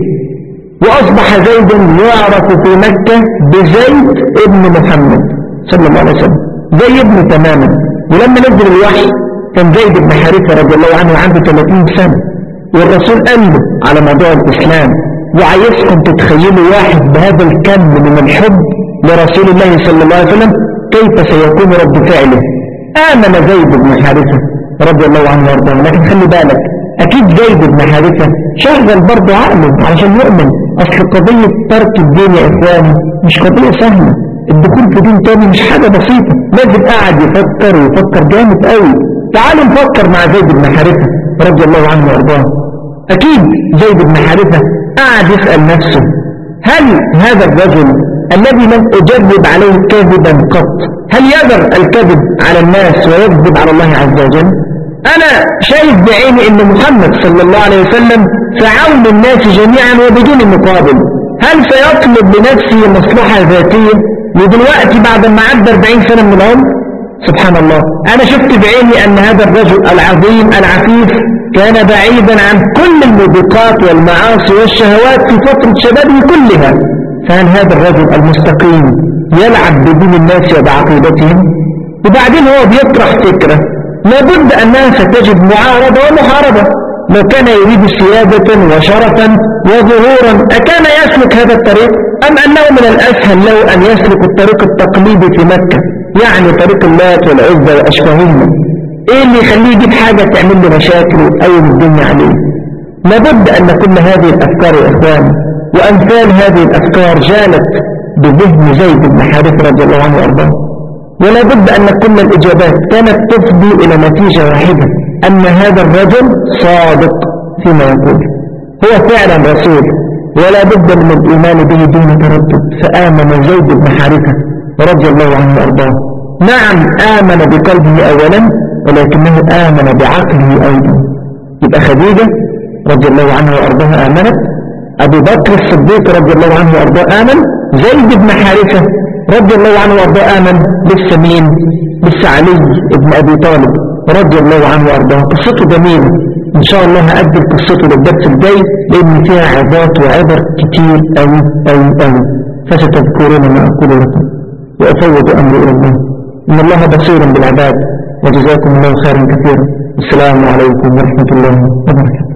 وأصبح زيد يعرف في مكة بزيد ابن محمد صلى الله عليه وسلم زي ابنه تماما ولما نزل الوحي كان زيد بن حارثة رضي الله عنه عنده 30 سنة والرسول قال له على موضوع الإسلام وعايزكم تتخيلوا واحد بهذا الكم من الحب لرسول الله صلى الله عليه وسلم كيف سيكون رد فعله آمن زيد بن حارثة رضي الله عنه وارضاه لكن خلي بالك أكيد زيد بن حارثة شغل برضه عقله علشان يؤمن أصل قضية ترك الدين يا إخواني مش قضية سهلة الدخول في دين تاني مش حاجة بسيطة لازم قاعد يفكر ويفكر جامد قوي تعالوا نفكر مع زيد بن حارثة رضي الله عنه وارضاه أكيد زيد بن حارثة قاعد يسأل نفسه هل هذا الرجل الذي لم أجرب عليه كذبا قط هل يذر الكذب على الناس ويكذب على الله عز وجل أنا شايف بعيني أن محمد صلى الله عليه وسلم فعون الناس جميعا وبدون مقابل هل سيطلب لنفسه مصلحة ذاتية ودلوقتي بعد ما عدى 40 سنة من العمر سبحان الله أنا شفت بعيني أن هذا الرجل العظيم العفيف كان بعيدا عن كل الموبقات والمعاصي والشهوات في فترة شبابه كلها فهل هذا الرجل المستقيم يلعب بدين الناس وبعقيدتهم وبعدين هو بيطرح فكرة لابد أنها ستجد معارضة ومحاربة لو كان يريد سيادة وشرفا وظهورا أكان يسلك هذا الطريق أم أنه من الأسهل له أن يسلك الطريق التقليدي في مكة يعني طريق اللات والعزة وأشباههما إيه اللي يخليه يجيب حاجة تعمل له مشاكل ويقوم الدنيا عليه لابد أن كل هذه الأفكار يا إخوان وأمثال هذه الأفكار جالت بذهن زيد بن حارث رضي الله عنه وأرضاه ولا بد أن كل الإجابات كانت تفضي إلى نتيجة واحدة أن هذا الرجل صادق فيما يقول هو فعلا رسول ولا بد من الإيمان به دون تردد فآمن زيد بن حارثة رضي الله عنه وأرضاه نعم آمن بقلبه أولا ولكنه آمن بعقله أيضا يبقى خديجة رضي الله عنها وأرضاها آمنت أبو بكر الصديق رضي الله عنه وأرضاه آمن زيد بن حارثة رضي الله عنه وأرضاه آمن لسه مين لسه علي بن أبي طالب رضي الله عنه وأرضاه قصته جميلة إن شاء الله هأدل قصته للدرس الجاي لأن فيها عظات وعبر كتير أوي أوي أوي فستذكرون ما أقول لكم وأفوض أمري إلى الله إن الله بصير بالعباد وجزاكم الله خيرا كثيرا السلام عليكم ورحمة الله وبركاته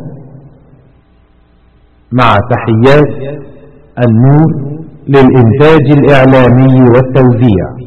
مع تحيات النور للإنتاج الإعلامي والتوزيع